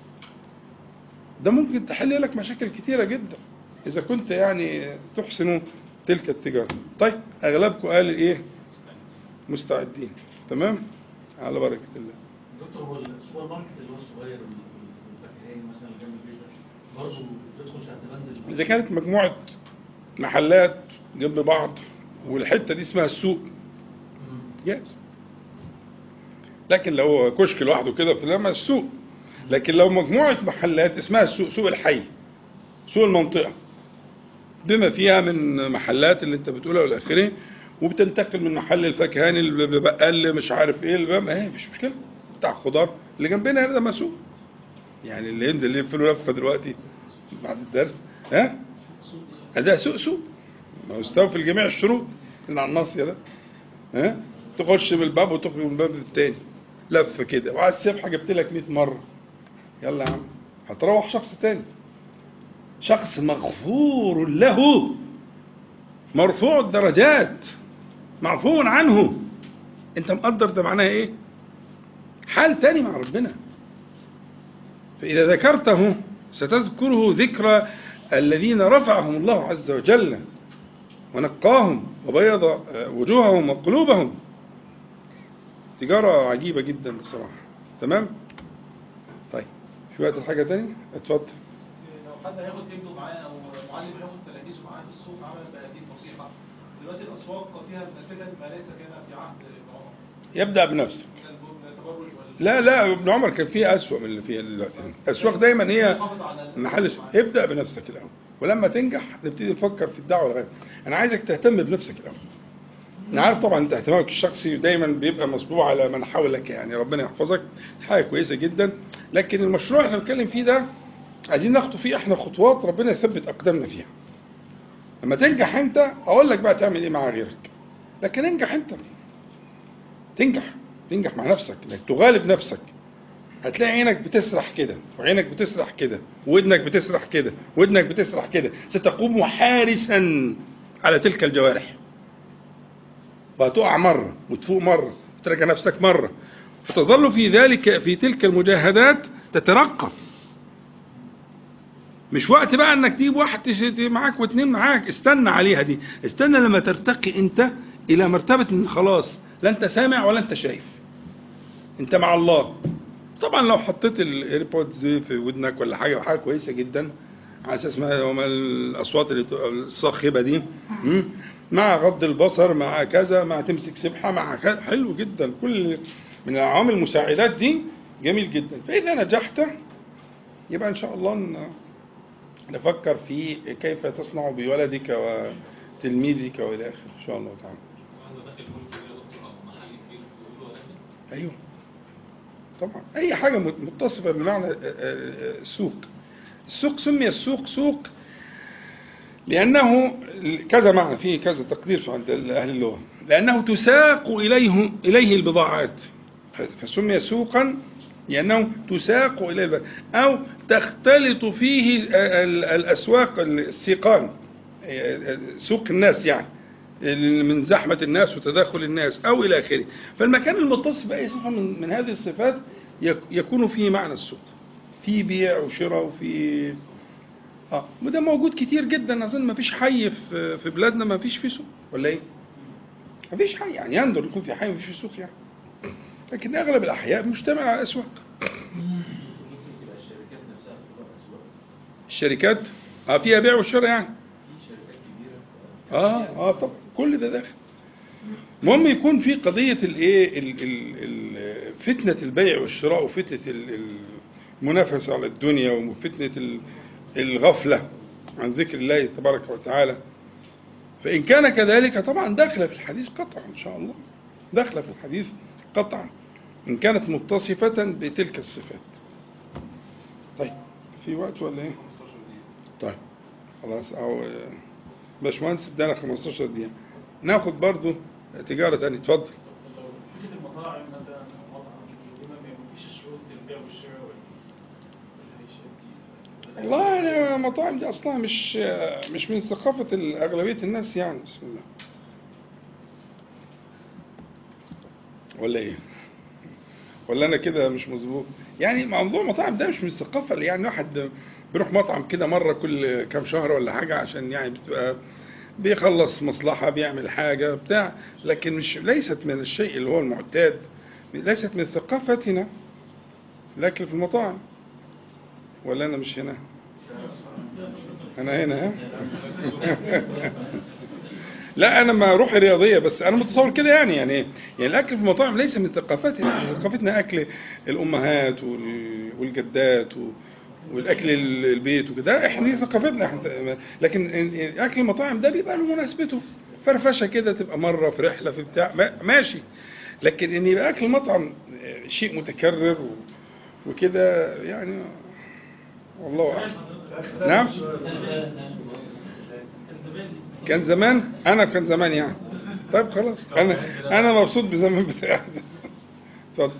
ده ممكن تحل لك مشاكل كتيرة جدا إذا كنت يعني تحسن تلك التجارة طيب أغلبكم قال إيه مستعدين تمام على بركة الله دكتور هو السوبر ماركت اللي هو الصغير والفكهاني مثلا اللي جنب البيت ده برضه يدخل تحت بند ال- إذا كانت مجموعة محلات جنب بعض والحتة دي اسمها السوق مم. جائز لكن لو كشك لوحده كده في لما السوق لكن لو مجموعة محلات اسمها السوق سوق الحي سوق المنطقة بما فيها من محلات اللي انت بتقولها والى اخره وبتنتقل من محل الفكهاني اللي بقل مش عارف ايه اللي ما هي مش مشكله بتاع خضار اللي جنبنا هنا ده مسوق يعني اللي ينزل يلف له لفه دلوقتي بعد الدرس ها ده سوق سوق ما هو استوفي الجميع الشروط اللي على الناصيه ده ها تخش من الباب وتخرج من الباب التاني لفه كده وعلى السبحه جبت لك 100 مره يلا يا عم هتروح شخص تاني شخص مغفور له مرفوع الدرجات معفو عنه انت مقدر ده معناه ايه حال تاني مع ربنا فإذا ذكرته ستذكره ذكرى الذين رفعهم الله عز وجل ونقاهم وبيض آه، وجوههم وقلوبهم تجارة عجيبة جدا بصراحة تمام طيب في وقت الحاجة تاني اتفضل لو حد هياخد ابنه معاه او معلم هياخد تلاميذه معاه في السوق عمل بهذه النصيحه دلوقتي الاسواق فيها من الفتن ما ليس كان في عهد ابن عمر يبدأ بنفسه من الب- من التبرج وال لا لا ابن عمر كان فيه أسوأ من اللي فيها دلوقتي الأسواق دايما هي يحافظ على ال- محل ابدأ بنفسك الأول ولما تنجح نبتدي نفكر في الدعوة لغاية أنا عايزك تهتم بنفسك الأول أنا عارف طبعا أنت اهتمامك الشخصي دايما بيبقى مصبوع على من حولك يعني ربنا يحفظك حاجة كويسة جدا لكن المشروع اللي احنا بنتكلم فيه ده عايزين ناخده فيه احنا خطوات ربنا يثبت أقدامنا فيها لما تنجح أنت أقول لك بقى تعمل إيه مع غيرك لكن انجح أنت تنجح تنجح مع نفسك انك تغالب نفسك هتلاقي عينك بتسرح كده وعينك بتسرح كده ودنك بتسرح كده ودنك بتسرح كده ستقوم حارسا على تلك الجوارح وهتقع مرة وتفوق مرة وتراجع نفسك مرة وتظل في ذلك في تلك المجاهدات تترقى مش وقت بقى انك تجيب واحد تش- معاك واثنين معاك استنى عليها دي استنى لما ترتقي انت الى مرتبة ان خلاص لا انت سامع ولا انت شايف انت مع الله طبعا لو حطيت الايربودز في ودنك ولا حاجه حاجه كويسه جدا على اساس ما وما الاصوات اللي تبقى الصاخبه دي م? مع غض البصر مع كذا مع تمسك سبحه مع كذا حلو جدا كل من العوامل المساعدات دي جميل جدا فاذا نجحت يبقى ان شاء الله ن- نفكر في كيف تصنع بولدك وتلميذك والى اخره ان شاء الله تعالى واحد داخل مول كبير يا دكتور او محل كبير يقول له هو داخل ايوه طبعا اي حاجه متصفه بمعنى آه، آه، سوق السوق سمي السوق سوق لانه كذا معنى فيه كذا تقدير عند اهل اللغه لانه تساق اليه اليه البضاعات فسمي سوقا لانه تساق اليه البضاعات او تختلط فيه ال- ال- الاسواق السيقان سوق الناس يعني من زحمة الناس وتداخل الناس أو إلى آخره فالمكان المتصف بأي صفة من, من هذه الصفات يك- يكون فيه معنى السوق في بيع وشراء وفي اه وده موجود كتير جدا اظن ما فيش حي في في بلادنا ما فيش فيه سوق ولا ايه؟ ما فيش حي يعني يندر يكون في حي ما فيش سوق يعني لكن اغلب الاحياء مشتمل على الاسواق ممكن تبقى الشركات نفسها بتبقى اسواق الشركات اه فيها بيع وشراء يعني في شركات كبيره اه اه طبعا كل ده داخل المهم يكون في قضيه الايه ال- ال- ال- فتنه البيع والشراء وفتنه ال- ال- المنافسه على الدنيا وفتنه ال- الغفله عن ذكر الله تبارك وتعالى فان كان كذلك طبعا داخله في الحديث قطعا ان شاء الله داخله في الحديث قطعا ان كانت متصفه بتلك الصفات طيب في وقت ولا ايه طيب خلاص او باشمهندس ادانا 15 دقيقة ناخد برضو تجارة تانية اتفضل لو فكره المطاعم مثلا مطعم لما ما فيش الشروط البيع والشراء وال- والهيشات دي والله أنا المطاعم دي أصلا مش مش من ثقافة أغلبية الناس يعني بسم الله ولا إيه؟ ولا أنا كده مش مظبوط؟ يعني موضوع المطاعم ده مش من الثقافة اللي يعني واحد بيروح مطعم كده مرة كل كام شهر ولا حاجة عشان يعني بتبقى بيخلص مصلحة بيعمل حاجة بتاع لكن مش ليست من الشيء اللي هو المعتاد ليست من ثقافتنا الأكل في المطاعم ولا أنا مش هنا؟ أنا هنا ها؟ لا أنا ما روحي رياضية بس أنا متصور كده يعني يعني يعني الأكل في المطاعم ليس من ثقافتنا ثقافتنا أكل الأمهات وال- والجدات و- والأكل ال- البيت وكده إحنا دي ثقافتنا إحنا لكن أكل المطاعم ده بيبقى له مناسبته فرفشة كده تبقى مرة في رحلة في بتاع ما- ماشي لكن إن يبقى أكل المطعم شيء متكرر و- وكده يعني والله أعلم نعم كان زمان انا كان زمان يعني طيب خلاص انا انا مبسوط بزمان بتاعي ده اتفضل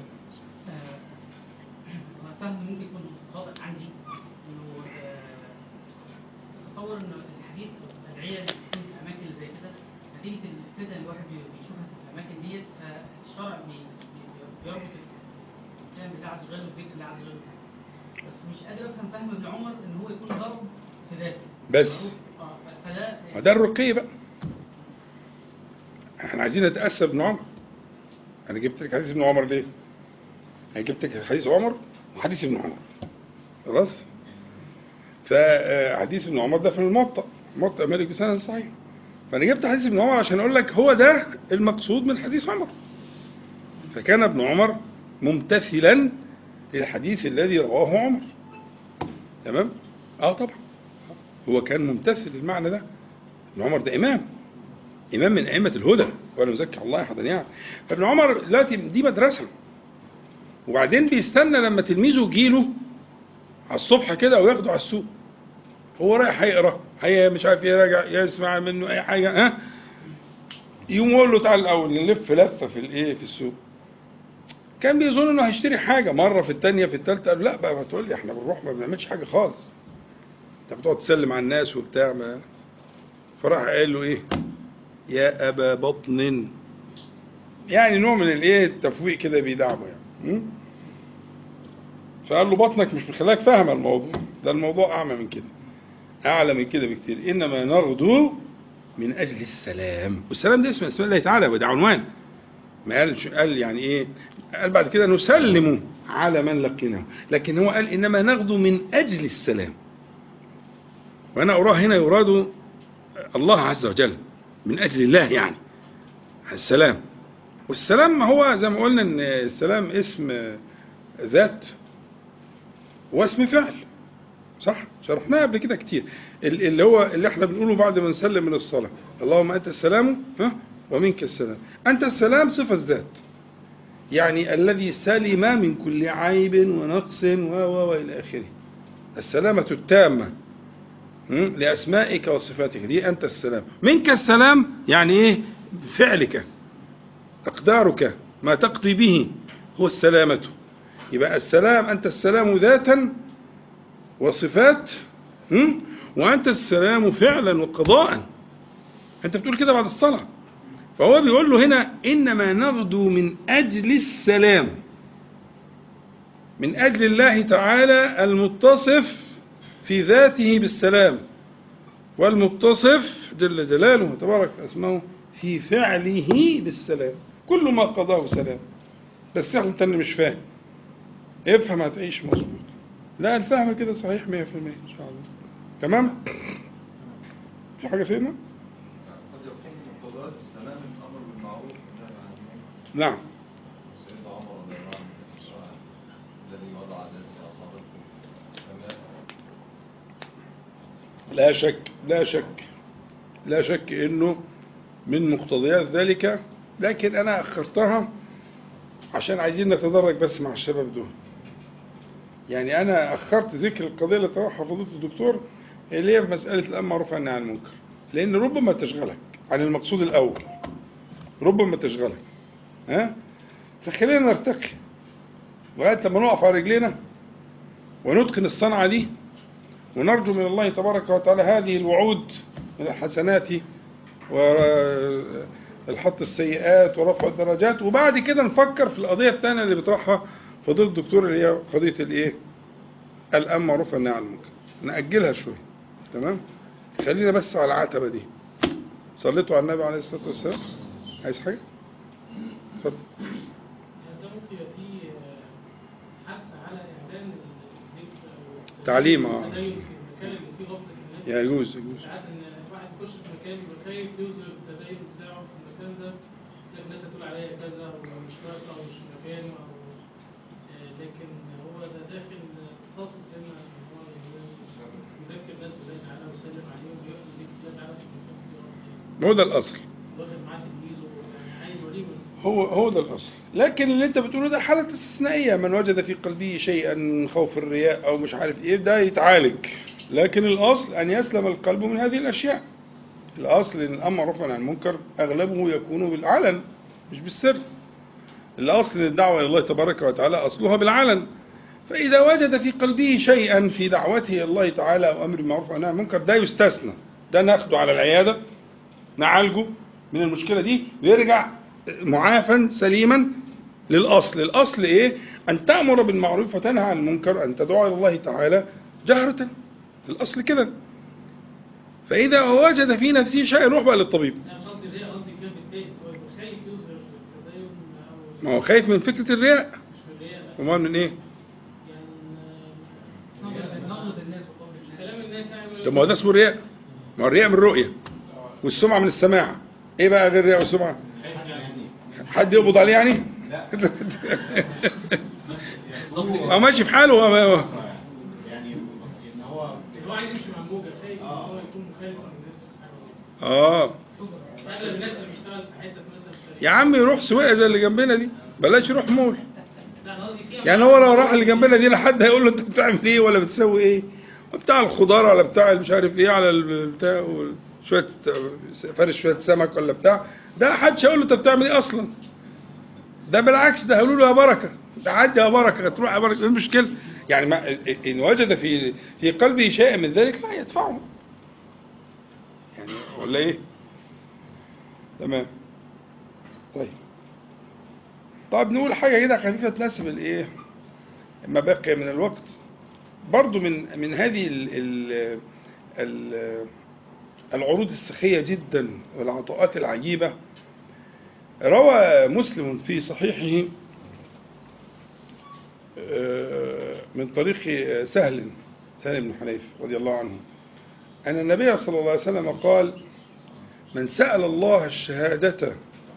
أنا فاهم ممكن يكون خاطئ عندي انه آه، تصور ان الحديث الادعيه اللي بتكون في الاماكن اللي زي كده نتيجه الفتن اللي الواحد بي- بيشوفها في الاماكن ديت فالشرع بي- بي- بيربط الانسان بالله عز وجل وبيت الله عز وجل بس مش قادر افهم فهم ابن عمر ان هو يكون ضرب في ذاته بس. آه، ف- فده ما ده الرقي بقى احنا عايزين نتاسى ابن عمر انا جبت لك حديث ابن عمر ليه؟ انا جبت لك حديث عمر وحديث ابن عمر خلاص؟ فحديث ابن عمر ده في الموطأ موطأ مالك بسند صحيح فانا جبت حديث ابن عمر عشان اقول لك هو ده المقصود من حديث عمر فكان ابن عمر ممتثلا للحديث الذي رواه عمر تمام اه طبعا هو كان ممتثل للمعنى ده ابن عمر ده امام امام من ائمه الهدى ولا نزكي الله احدا يعني فابن عمر دلوقتي دي مدرسه وبعدين بيستنى لما تلميذه يجيله على الصبح كده وياخده على السوق هو رايح هيقرا هي مش عارف يراجع يسمع منه اي حاجه ها يقوم يقول له تعال الاول نلف لفه في الايه في السوق كان بيظن انه هيشتري حاجه مره في الثانيه في الثالثه قال له لا بقى ما تقول لي احنا بنروح ما بنعملش حاجه خالص انت بتقعد تسلم على الناس وبتاع ما فراح قال له ايه يا ابا بطن يعني نوع من الايه التفويق كده بيدعمه يعني م? فقال له بطنك مش مخليك فاهم الموضوع ده الموضوع اعمى من كده اعلى من كده بكتير انما نغدو من اجل السلام والسلام ده اسم اسماء الله تعالى وده عنوان ما قالش قال يعني ايه قال بعد كده نسلم على من لقيناه لكن هو قال انما نغدو من اجل السلام وانا اراه هنا يراد الله عز وجل من اجل الله يعني السلام والسلام هو زي ما قلنا ان السلام اسم ذات واسم فعل صح شرحناها قبل كده كتير ال- اللي هو اللي احنا بنقوله بعد ما نسلم من الصلاة اللهم أنت السلام ها ومنك السلام أنت السلام صفة ذات يعني الذي سلم من كل عيب ونقص و و وإلى آخره السلامة التامة هم؟ لأسمائك وصفاتك دي أنت السلام منك السلام يعني إيه فعلك أقدارك ما تقضي به هو السلامة يبقى السلام أنت السلام ذاتا وصفات هم؟ وأنت السلام فعلا وقضاء أنت بتقول كده بعد الصلاة فهو بيقول له هنا إنما نغدو من أجل السلام من أجل الله تعالى المتصف في ذاته بالسلام والمتصف جل جلاله تبارك اسمه في فعله بالسلام كل ما قضاه سلام بس احنا انت اللي مش فاهم افهم هتعيش مظبوط لا الفهم كده صحيح 100% ان شاء الله تمام في حاجه سيدنا قد يكون مقتضيات السلام الامر بالمعروف والنهي عن المنكر نعم سيدنا عمر رضي الله عنه في السؤال الذي وضع الذي اصابته السماء لا شك لا شك لا شك انه من مقتضيات ذلك لكن انا اخرتها عشان عايزين نتدرج بس مع الشباب دول يعني انا اخرت ذكر القضيه اللي طرحها فضيله الدكتور اللي هي في مساله الامر معروف عن عن المنكر لان ربما تشغلك عن المقصود الاول ربما تشغلك ها فخلينا نرتقي لغايه لما نقف على رجلينا ونتقن الصنعه دي ونرجو من الله تبارك وتعالى هذه الوعود من الحسنات والحط السيئات ورفع الدرجات وبعد كده نفكر في القضية الثانية اللي بيطرحها فضيلة الدكتور اللي هي قضية الايه؟ الأمر معروف والنهي عن المنكر نأجلها شوية تمام؟ خلينا بس على العتبة دي صليتوا على النبي عليه الصلاة والسلام عايز حاجة؟ اتفضل يعني ده ممكن يبقى فيه آه، حث على اعلان الذكر او تعليم، آه. التدين في المكان اللي فيه غفله الناس يا يجوز يجوز ساعات ان واحد يخش في مكان يبقى خايف يظهر التدين بتاعه في المكان ده تلاقي الناس هتقول عليا كذا او مش ناقص او مش مكانه او آه، لكن هو ده داخل قاصد هنا ان هو يذكر الناس بالله تعالى ويسلم عليهم ويقول لك الله تعالى في المكان ده هو ده الأصل واخد معاه تلميذه يعني عايز وليه من هو هو ده الأصل لكن اللي أنت بتقوله ده حالة استثنائية من وجد في قلبه شيئا من خوف الرياء أو مش عارف إيه ده يتعالج لكن الأصل أن يسلم القلب من هذه الأشياء الأصل أن الأمر رفعا عن المنكر أغلبه يكون بالعلن مش بالسر الأصل أن الدعوة إلى الله تبارك وتعالى أصلها بالعلن فإذا وجد في قلبه شيئا في دعوته إلى الله تعالى أو أمر بالمعروف والنهي عن المنكر ده يستثنى ده ناخده على العيادة نعالجه من المشكلة دي ويرجع معافا سليما للأصل الأصل إيه أن تأمر بالمعروف وتنهى عن المنكر أن تدعو إلى الله تعالى جهرة الأصل كده فإذا وجد في نفسه شيء يروح بقى للطبيب انا مش قصدي الرياء قصدي الجانب التاني هو يبقى خايف يظهر التدين او ما هو خايف من فكرة الرياء مش في الرياء لا وما من إيه يعني نقد الناس وقول كلام الناس يعني طب ما هو ده اسمه الرياء ما هو الرياء من الرؤية والسمعة من السماع إيه بقى غير الرياء والسمعة حد يقبض عليه يعني هو ماشي في حاله هو- هو- يعني ان هو اللي هو عايز يمشي مع الموجه خايف ان هو يكون مخالف عن الناس اه اغلب الناس اللي بيشتغل في حته مثلا في يا عم يروح سواقه زي اللي جنبنا دي بلاش يروح مول لا انا قصدي فيها يعني هو لو راح اللي جنبنا دي لا حد هيقول له انت بتعمل ايه ولا بتسوي ايه بتاع الخضار ولا بتاع مش عارف ايه على البتاع شويه فرش شويه سمك ولا بتاع ده حدش هيقول له انت بتعمل ايه اصلا ده بالعكس ده هيقولوا له يا بركه ده عدي يا بركه تروح يا بركه ايه المشكله يعني ما ان وجد في في قلبه شيء من ذلك لا يدفعه يعني ولا ايه تمام طيب طب نقول حاجة كده خفيفة تناسب الايه ما بقي من الوقت برضو من من هذه ال ال ال العروض السخية جدا والعطاءات العجيبة روى مسلم في صحيحه آه، من طريق سهل سهل بن حنيف رضي الله عنه أن النبي صلى الله عليه وسلم قال من سأل الله الشهادة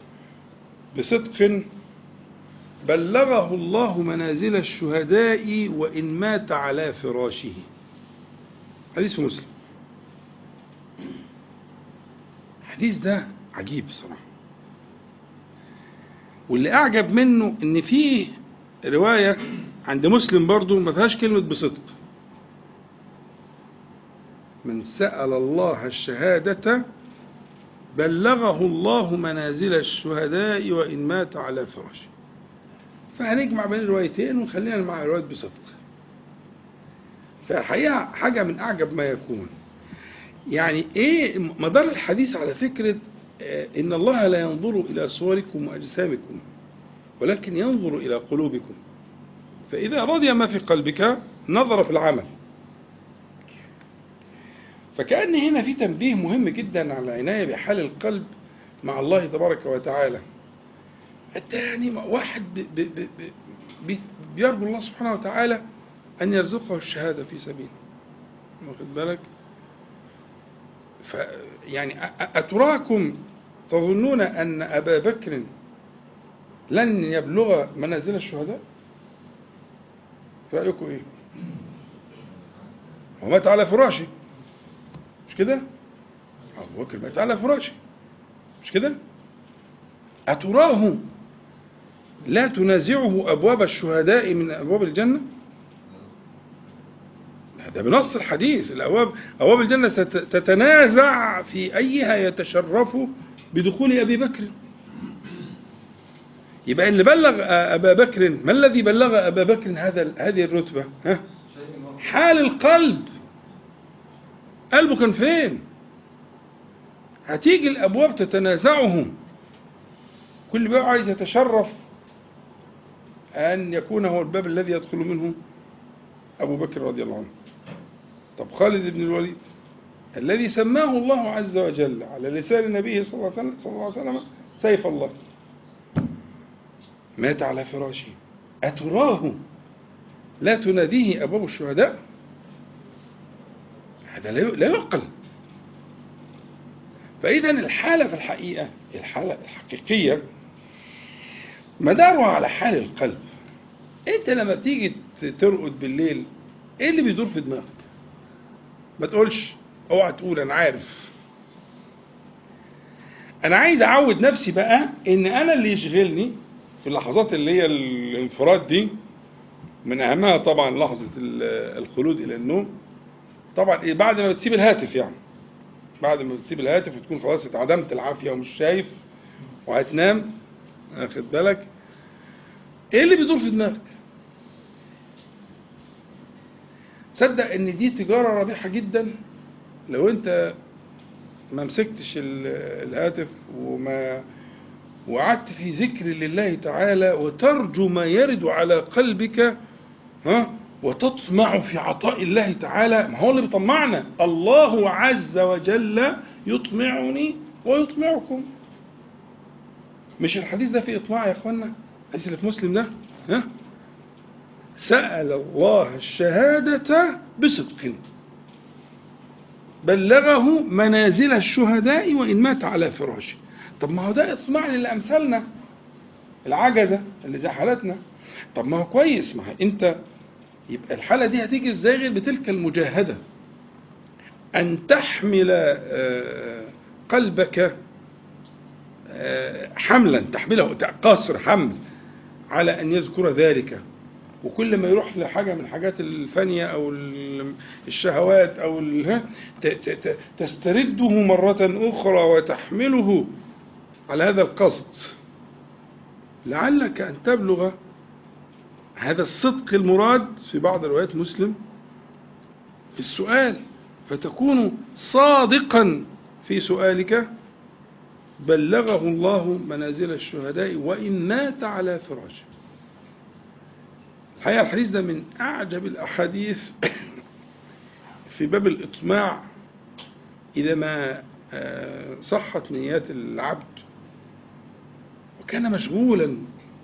بصدق بلغه الله منازل الشهداء وإن مات على فراشه حديث في مسلم الحديث ده عجيب بصراحة واللي أعجب منه إن فيه رواية عند مسلم برضو ما فيهاش كلمة بصدق من سأل الله الشهادة بلغه الله منازل الشهداء وإن مات على فراشه فهنجمع بين الروايتين ونخلينا مع رواية بصدق فالحقيقة حاجة من أعجب ما يكون يعني إيه مدار الحديث على فكرة آه، إن الله لا ينظر إلى صوركم وأجسامكم ولكن ينظر إلى قلوبكم فإذا رضي ما في قلبك نظر في العمل فكأن هنا في تنبيه مهم جدا على العناية بحال القلب مع الله تبارك وتعالى حتى يعني واحد ب ب ب ب بيرجو الله سبحانه وتعالى أن يرزقه الشهادة في سبيله واخد بالك ف يعني أ- أ- أتراكم تظنون أن أبا بكر لن يبلغ منازل الشهداء رأيكم إيه هو مات على فراشه مش كده أبو بكر مات على فراشه مش كده أتراه لا تنازعه أبواب الشهداء من أبواب الجنة هذا بنص الحديث الأبواب أبواب الجنة ست- تتنازع في أيها يتشرف بدخول أبي بكر يبقى اللي بلغ أبا بكر ما الذي بلغ أبا بكر هذا هذه الرتبة ها؟ حال القلب قلبه كان فين هتيجي الأبواب تتنازعه كل باب عايز يتشرف أن يكون هو الباب الذي يدخل منه أبو بكر رضي الله عنه طب خالد بن الوليد الذي سماه الله عز وجل على لسان النبي صلى الله عليه- صلى الله عليه وسلم سيف الله مات على فراشه أتراه لا تناديه أبواب الشهداء هذا لا لا يعقل فإذا الحالة في الحقيقة الحالة الحقيقية مدارها على حال القلب انت لما تيجي ت- ترقد بالليل ايه اللي بيدور في دماغك ما تقولش اوعى تقول انا عارف انا عايز اعود نفسي بقى ان انا اللي يشغلني في اللحظات اللي هي الانفراد دي من اهمها طبعا لحظة ال- الخلود الى النوم طبعا إيه بعد ما بتسيب الهاتف يعني بعد ما بتسيب الهاتف وتكون خلاص اتعدمت العافية ومش شايف وهتنام واخد بالك ايه اللي بيدور في دماغك صدق ان دي تجارة ربيحة جدا لو انت ما مسكتش ال- الهاتف وما وقعدت في ذكر لله تعالى وترجو ما يرد على قلبك ها وتطمع في عطاء الله تعالى ما هو اللي بيطمعنا الله عز وجل يطمعني ويطمعكم مش الحديث ده في إطماع يا إخوانا الحديث اللي في مسلم ده ها سأل الله الشهادة بصدق بلغه منازل الشهداء وإن مات على فراشه طب ما هو ده إطماع للأمثالنا العجزة اللي زي حالتنا طب ما هو كويس ما هو انت يبقى الحالة دي هتيجي ازاي غير بتلك المجاهدة أن تحمل آه، قلبك آه، حملا تحمله قصر حمل على أن يذكر ذلك وكل ما يروح لحاجة من حاجات الفانية أو ال- الشهوات أو ال- ها، ت- ت- ت- تسترده مرة أخرى وتحمله على هذا القصد لعلك أن تبلغ هذا الصدق المراد في بعض روايات مسلم في السؤال فتكون صادقا في سؤالك بلغه الله منازل الشهداء وإن مات على فراشه الحقيقة الحديث ده من أعجب الأحاديث في باب الإطماع إذا ما آه، صحت نيات العبد وكان مشغولا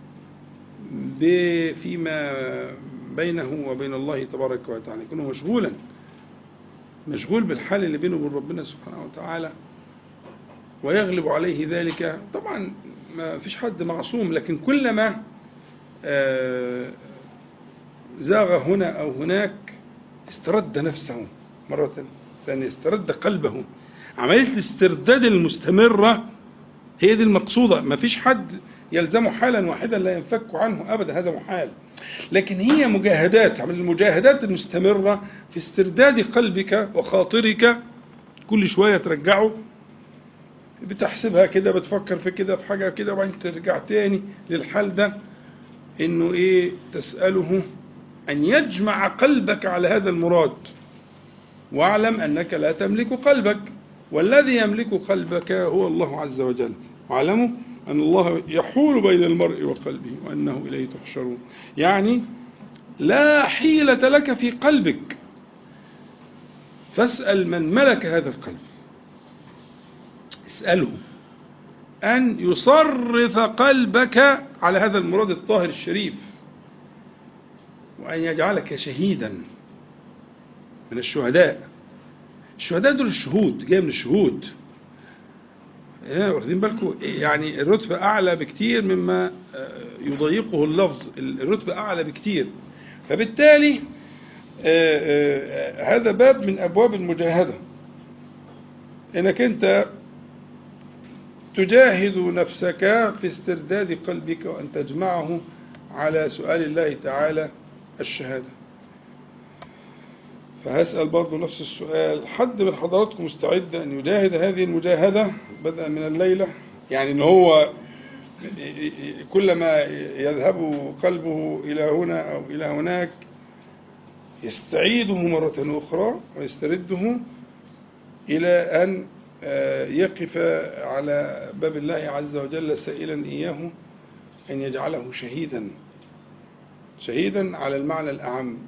ب- فيما بينه وبين الله تبارك وتعالى يكون مشغولا مشغول بالحال اللي بينه وبين ربنا سبحانه وتعالى ويغلب عليه ذلك طبعا ما فيش حد معصوم لكن كلما آه، زاغ هنا أو هناك استرد نفسه مرة ثانية استرد قلبه عملية الاسترداد المستمرة هي دي المقصودة ما فيش حد يلزمه حالا واحدا لا ينفك عنه أبدا هذا محال لكن هي مجاهدات عمل المجاهدات المستمرة في استرداد قلبك وخاطرك كل شوية ترجعه بتحسبها كده بتفكر في كده في حاجة كده وبعدين ترجع تاني للحال ده انه ايه تسأله ان يجمع قلبك على هذا المراد واعلم انك لا تملك قلبك والذي يملك قلبك هو الله عز وجل واعلموا ان الله يحول بين المرء وقلبه وانه اليه تحشرون يعني لا حيلة لك في قلبك فاسأل من ملك هذا القلب اسأله أن يصرف قلبك على هذا المراد الطاهر الشريف وأن يجعلك شهيدا من الشهداء الشهداء دول الشهود جاي من الشهود إيه، واخدين بالكم يعني الرتبة أعلى بكتير مما آه، يضيقه اللفظ الرتبة أعلى بكتير فبالتالي آه، آه، هذا باب من أبواب المجاهدة إنك أنت تجاهد نفسك في استرداد قلبك وأن تجمعه على سؤال الله تعالى الشهادة فهسأل برضو نفس السؤال حد من حضراتكم مستعد أن يجاهد هذه المجاهدة بدءا من الليلة يعني أن هو كلما يذهب قلبه إلى هنا أو إلى هناك يستعيده مرة أخرى ويسترده إلى أن آه، يقف على باب الله عز وجل سائلا إياه أن يجعله شهيدا شهيدا على المعنى الأعم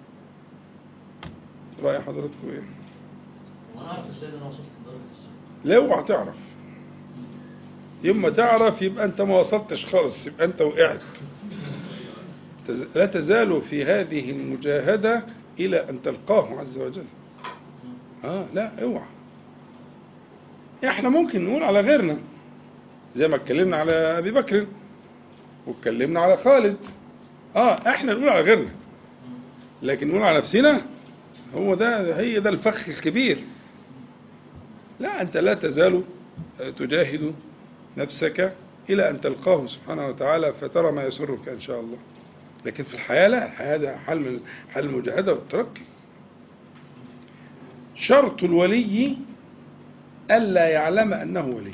رأي حضرتكم إيه؟ وانا اعرف ازاي ان انا وصلت لدرجه الصبر لا اوعى تعرف يوم ما تعرف يبقى أنت ما وصلتش خالص يبقى أنت وقعت تز- لا تزال في هذه المجاهدة إلى أن تلقاه عز وجل آه لا اوعى احنا ممكن نقول على غيرنا زي ما اتكلمنا على ابي بكر واتكلمنا على خالد اه احنا نقول على غيرنا لكن نقول على نفسنا هو ده هي ده الفخ الكبير لا انت لا تزال تجاهد نفسك الى ان تلقاه سبحانه وتعالى فترى ما يسرك ان شاء الله لكن في الحياه لا الحياه ده حال من حال المجاهده والترقي شرط الولي ألا يعلم أنه ولي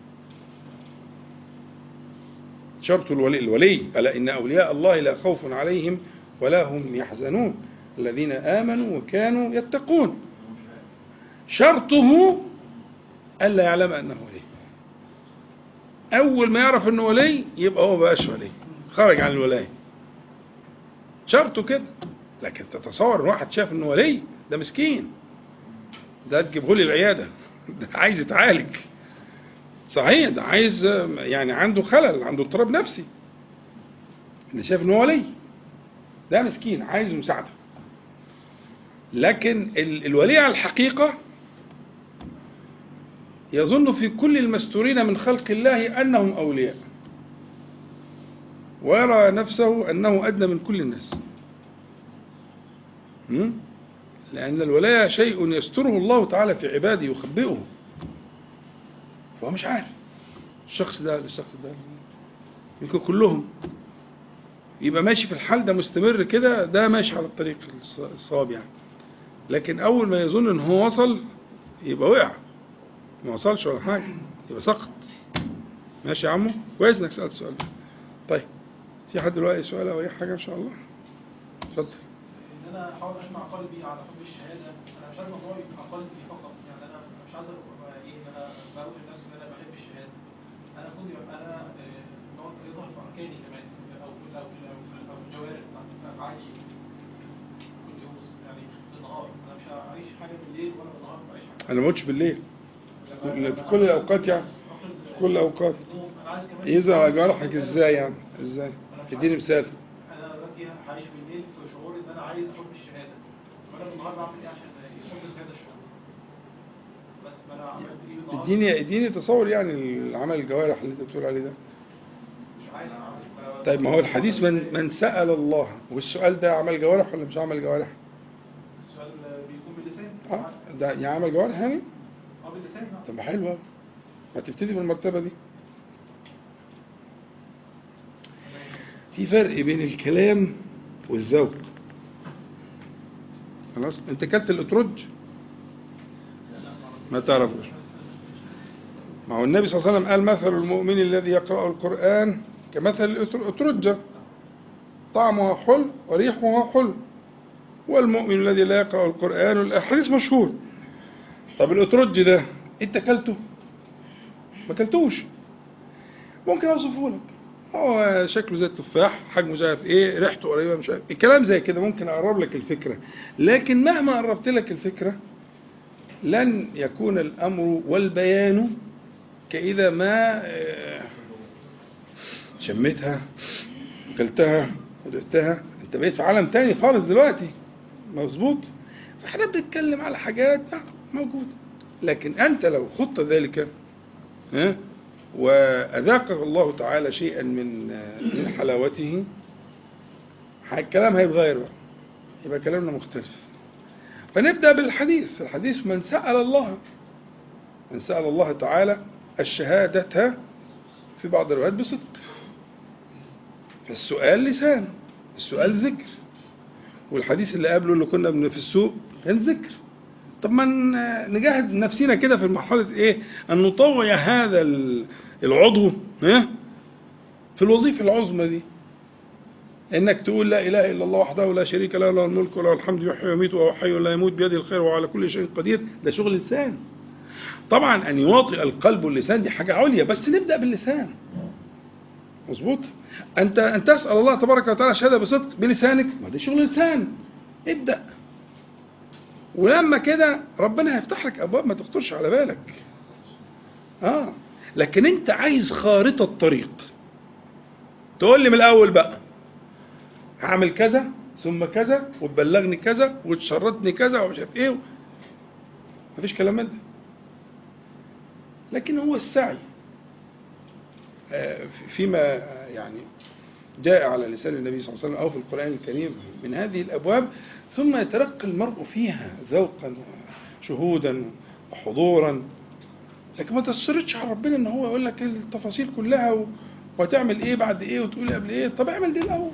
شرط الولي الولي ألا إن أولياء الله لا خوف عليهم ولا هم يحزنون الذين آمنوا وكانوا يتقون شرطه ألا يعلم أنه ولي أول ما يعرف أنه ولي يبقى هو بقاش ولي خرج عن الولاية شرطه كده لكن تتصور ان واحد شاف انه ولي ده مسكين ده تجيبه لي العياده ده عايز يتعالج صحيح ده عايز يعني عنده خلل عنده اضطراب نفسي اللي شايف ان هو ولي ده مسكين عايز مساعده لكن ال- الولي على الحقيقه يظن في كل المستورين من خلق الله انهم اولياء ويرى نفسه أنه أدنى من كل الناس م? لأن الولاية شيء يستره الله تعالى في عباده يخبئه فهو مش عارف الشخص ده الشخص ده يمكن كلهم يبقى ماشي في الحال ده مستمر كده ده ماشي على الطريق الص- الصواب يعني لكن أول ما يظن إن هو وصل يبقى وقع ما وصلش ولا حاجة يبقى سقط ماشي يا عمو كويس إنك سألت السؤال ده طيب في حد له أي سؤال أو أي حاجة إن شاء الله اتفضل ان انا احاول اجمع قلبي على حب الشهاده انا مش عايز الموضوع يبقى قلبي فقط يعني انا مش عايز ابقى ايه ان انا بقول لنفسي ان انا بحب الشهاده انا المفروض يبقى انا آه، ان هو يظهر في اركاني كمان او في او في او في, أو في الجوارح بتاعتي في افعالي كل يوم يعني بالنهار انا مش هعيش حاجه بالليل ولا بالنهار بعيش حاجه أنا ما قلتش بالليل لما- في كل الأوقات يعني أخرج في كل الأوقات النوم، أنا عايز كمان يظهر على جوارحك إزاي يعني إزاي اديني مثال انا دلوقتي هعيش بالليل في شعور ان انا عايز احب الشهاده وانا بالنهار بعمل ايه عشان يحب هذا الشعور بس ما انا عملت ايه بالنهار اديني اديني تصور يعني العمل الجوارح اللي انت بتقول عليه ده مش عارف أعمل. طيب ما هو الحديث من من سأل الله والسؤال ده عمل جوارح ولا مش عمل جوارح؟ السؤال بيكون باللسان اه ده يعني عمل جوارح يعني؟ اه باللسان نعم. طب ما حلو أوي. ما تبتدي بالمرتبة دي في فرق بين الكلام والذوق خلاص انت كلت الاترج ما تعرفوش ما هو النبي صلى الله عليه وسلم قال مثل المؤمن الذي يقرأ القرآن كمثل الأترجة طعمها حلو وريحها حلو والمؤمن الذي لا يقرأ القرآن الحديث مشهور طب الأترج ده انت كلته ما كلتوش ممكن اوصفه لك هو شكله زي التفاح حجمه زي عارف ايه ريحته قريبه مش عارف الكلام زي كده ممكن اقرب لك الفكره لكن مهما قربت لك الفكره لن يكون الامر والبيان كاذا ما آه، شميتها وكلتها ودقتها انت بقيت في عالم تاني خالص دلوقتي مظبوط فاحنا بنتكلم على حاجات آه، موجوده لكن انت لو خضت ذلك ها وأذاقك الله تعالى شيئا من من حلاوته الكلام هيتغير بقى يبقى كلامنا مختلف فنبدأ بالحديث الحديث من سأل الله من سأل الله تعالى الشهادة في بعض الروايات بصدق فالسؤال لسان السؤال ذكر والحديث اللي قبله اللي كنا بن- في السوق كان ذكر طب ما ن- نجاهد نفسنا كده في مرحلة ايه ان نطوع هذا ال- العضو ها في الوظيفة العظمى دي انك تقول لا اله الا الله وحده لا شريك له له الملك وله الحمد يحيي ويميت وهو حي لا يموت بيده الخير وعلى كل شيء قدير ده شغل لسان طبعا ان يواطئ القلب واللسان دي حاجة عليا بس نبدأ باللسان مظبوط انت ان تسأل الله تبارك وتعالى شهادة بصدق بلسانك ما ده شغل لسان ابدأ ولما كده ربنا هيفتح لك ابواب ما تخطرش على بالك اه لكن انت عايز خارطة طريق تقول لي من الاول بقى هعمل كذا ثم كذا وتبلغني كذا وتشرطني كذا ومش عارف ايه مفيش كلام من ده لكن هو السعي آه، فيما يعني جاء على لسان النبي صلى الله عليه وسلم أو في القرآن الكريم من هذه الأبواب ثم يترقى المرء فيها ذوقا وشهودا وحضورا لكن ما تشترطش على ربنا ان هو يقول لك التفاصيل كلها و... وهتعمل ايه بعد ايه وتقول قبل ايه طب اعمل دي الاول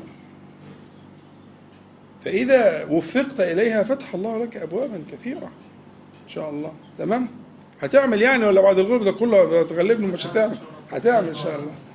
فاذا وفقت اليها فتح الله لك ابوابا كثيره ان شاء الله تمام هتعمل يعني ولا بعد الغرب ده كله تغلبني مش هتعمل هتعمل ان شاء الله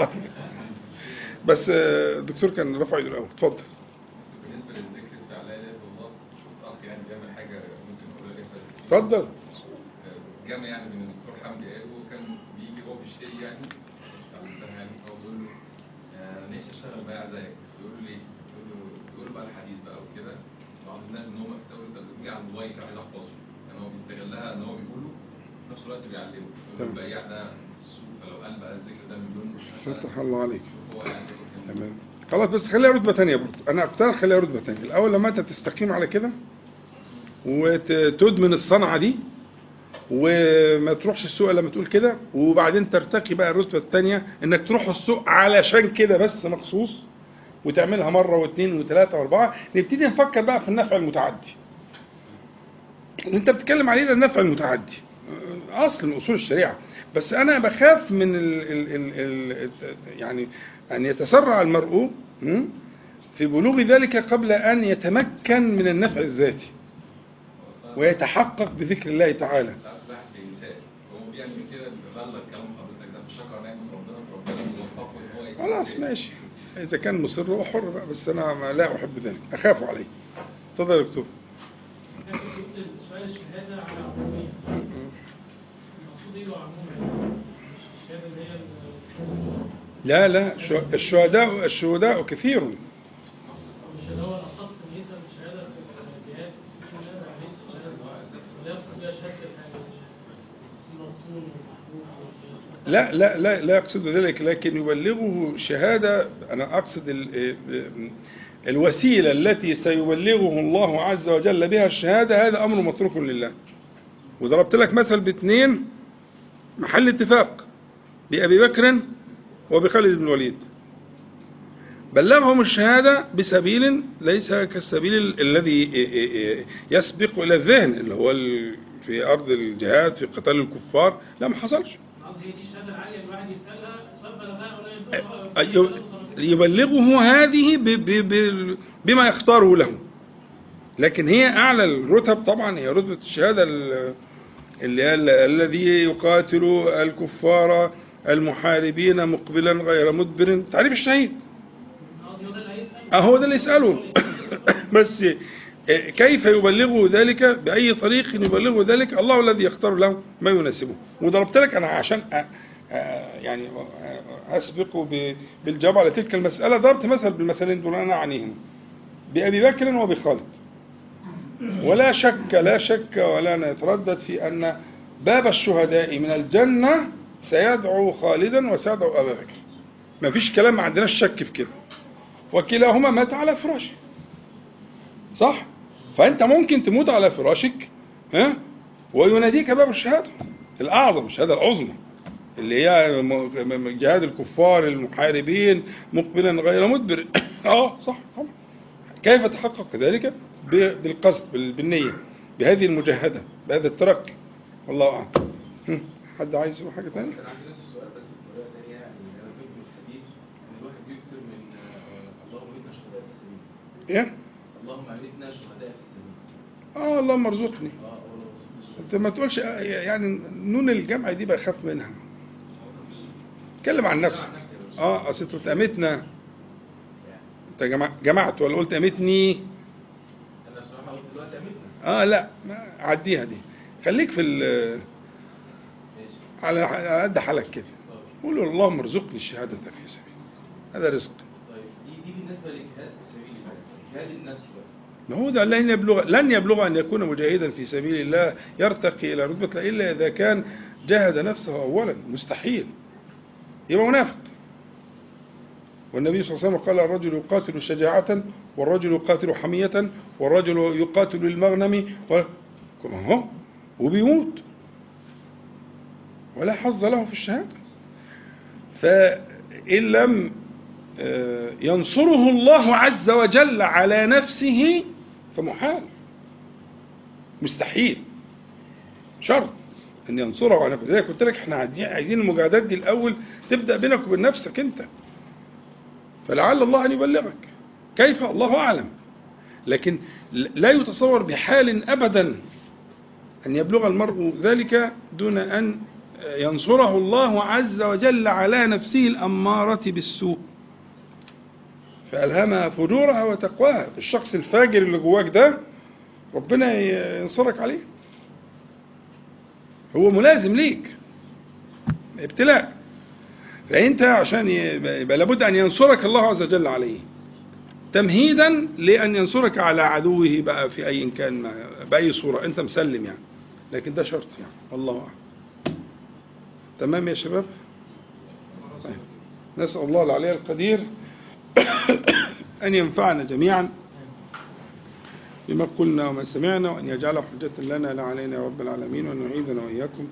بس آه، الدكتور كان رفع ايده الاول اتفضل بالنسبه للذكر بتاع لا اله الا الله شفت اخ يعني بيعمل حاجه ممكن اقولها ايه بس اتفضل جمع يعني من الدكتور حمدي قال وكان بيجي هو بيشتري يعني بتاع يعني هو بيقول له آه، انا نفسي اشتغل بياع زيك بيقول له ليه؟ بيقول له بيقول له بقى الحديث بقى وكده بعض الناس ان هم يقولوا انت بتقول على الموبايل عايز احفظه يعني هو بيستغلها ان هو بيقوله في نفس الوقت بيعلمه يقول له تمام. البياع ده في السوق فلو قال بقى الذكر ده مليون فتح الله عليك شوف هو يعني كان- تمام خلاص بس خليها رتبة تانية برضه أنا أقترح خليها رتبة تانية الأول لما أنت تستقيم على كده وتدمن الصنعة دي وما تروحش السوق لما تقول كده وبعدين ترتقي بقى الرتبه الثانيه انك تروح السوق علشان كده بس مخصوص وتعملها مره واثنين وثلاثه واربعه نبتدي نفكر بقى في النفع المتعدي اللي انت بتتكلم عليه ده النفع المتعدي اصل من اصول الشريعه بس انا بخاف من ال ال ال ال يعني ان يتسرع المرء م? في بلوغ ذلك قبل ان يتمكن من النفع الذاتي ويتحقق بذكر الله تعالى ساعات الواحد بينساه هو بيعمل كده بيبلغ كلام حضرتك ده بشكر نعمة ربنا ربنا بيوفقه ان هو يكون خلاص ماشي اذا كان مصر هو حر بقى بس انا ما لا احب ذلك اخاف عليه اتفضل يا دكتور سؤال الشهادة على عمومية المقصود ايه عمومية؟ الشهادة اللي هي ال- لا لا شو- الشهداء الشهداء كثير مش اللي هو الأخص تمييزا بالشهادة في الجهاد في الله عليه الشهادة ولا يقصد بها شهادة المرسوم والمحبوب والجهاد لا لا لا لا يقصد ذلك لكن يبلغه شهادة أنا أقصد ال- الوسيلة التي سيبلغه الله عز وجل بها الشهادة هذا أمر متروك لله وضربت لك مثل باثنين محل اتفاق بأبي بكر وبخالد بن الوليد بلغهم الشهادة بسبيل ليس كالسبيل ال- الذي يسبق إلى الذهن اللي هو ال- في أرض الجهاد في قتال الكفار لا ما حصلش قصدي هي دي الشهادة العالية اللي الواحد يسألها سواء بلغها ولا يبلغها أي- يبلغه هذه ب ب ب بما يختاره له لكن هي أعلى الرتب طبعا هي رتبة الشهادة ال- اللي هي ال- الذي يقاتل الكفار المحاربين مقبلا غير مدبر تعريف الشهيد قصدي هو ده اللي هيسأل أهو ده اللي يسأله بس كيف يبلغه ذلك بأي طريق يبلغه ذلك الله الذي يختار له ما يناسبه وضربت لك أنا عشان أ- أ- يعني أسبق ب- بالجواب على تلك المسألة ضربت مثل بالمثلين دول أنا أعنيهم بأبي بكر وبخالد ولا شك لا شك ولا نتردد في أن باب الشهداء من الجنة سيدعو خالدا وسيدعو أبا بكر ما فيش كلام ما عندناش شك في كده وكلاهما مات على فراشه صح فأنت ممكن تموت على فراشك ها ويناديك باب الشهادة الأعظم الشهادة العظمى اللي هي م- م- جهاد الكفار المحاربين مقبلا غير مدبر اه صح طبعا كيف تحقق ذلك ب- بالقصد بال- بالنية بهذه المجاهدة بهذا الترك والله أعلم هم، حد عايز يقول حاجة ثانية كان عندي نفس السؤال بس بطريقه ثانيه يعني انا فهمت من الحديث ان الواحد يكسر من آه، اللهم امتنا شهداء في سبيل ايه اللهم امتنا شهداء في سبيل اه اللهم ارزقني اه أول انت ما تقولش آه، يعني نون الجمع دي بخاف منها اتكلم عن نفسك اه اصل انت امتنا انت جمع- جمعت ولا قلت امتني انا بصراحه قلت دلوقتي امتنا اه لا ما عديها دي خليك في ال- ماشي على على قد حالك كده طيب قول له اللهم ارزقني الشهادة في سبيل هذا رزق طيب دي دي بالنسبه للجهاد في سبيل الله جهاد النفس بقى ما هو ده لن يبلغ لن يبلغ ان يكون مجاهدا في سبيل الله يرتقي الى رتبه لا الا اذا كان جاهد نفسه اولا مستحيل يبقى منافق والنبي صلى الله عليه وسلم قال الرجل يقاتل شجاعة والرجل يقاتل حمية والرجل يقاتل للمغنم و... كما هو وبيموت ولا حظ له في الشهادة فإن لم آه، ينصره الله عز وجل على نفسه فمحال مستحيل شرط ان ينصره على نفسه زي قلت لك احنا عايزين عايزين المجاهدات دي الاول تبدا بينك وبين نفسك انت فلعل الله ان يبلغك كيف الله اعلم لكن لا يتصور بحال ابدا ان يبلغ المرء ذلك دون ان ينصره الله عز وجل على نفسه الاماره بالسوء فألهمها فجورها وتقواها الشخص الفاجر اللي جواك ده ربنا ينصرك عليه هو ملازم ليك ابتلاء فأنت عشان يبقى يبقى لابد أن ينصرك الله عز وجل عليه تمهيدا لأن ينصرك على عدوه بقى في أي كان ما- بأي صورة أنت مسلم يعني لكن ده شرط يعني والله أعلم تمام يا شباب طيب. نسأل الله العلي القدير أن ينفعنا جميعا بما قلنا وما سمعنا وأن يجعله حجة لنا لا علينا يا رب العالمين وأن يعيذنا وإياكم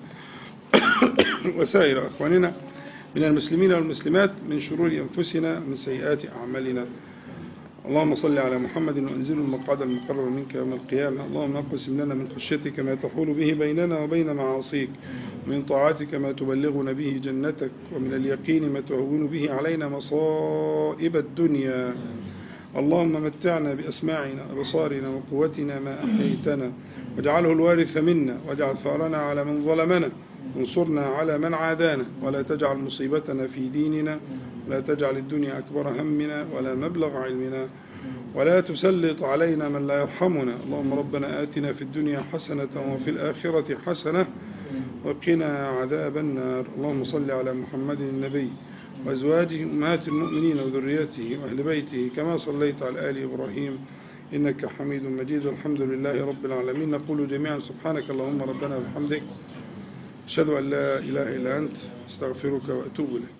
وسائر أخواننا من المسلمين والمسلمات من شرور أنفسنا ومن سيئات أعمالنا اللهم صل على محمد وأنزل المقعد المقرب منك يوم القيامة اللهم اقسم لنا من خشيتك ما تحول به بيننا وبين معاصيك ومن طاعتك ما تبلغنا به جنتك ومن اليقين ما تهون به علينا مصائب الدنيا اللهم متعنا بأسماعنا وبصارنا وقوتنا ما أحييتنا واجعله الوارث منا واجعل ثارنا على من ظلمنا وانصرنا على من عادانا ولا تجعل مصيبتنا في ديننا ولا تجعل الدنيا أكبر همنا ولا مبلغ علمنا ولا تسلط علينا من لا يرحمنا اللهم ربنا آتنا في الدنيا حسنة وفي الآخرة حسنة وقنا عذاب النار اللهم صل على محمد النبي وأزواجه أمهات المؤمنين وذريته وأهل بيته كما صليت على آل إبراهيم إنك حميد مجيد والحمد لله رب العالمين نقول جميعا سبحانك اللهم ربنا وبحمدك أشهد أن لا إله إلا أنت استغفرك وأتوب إليك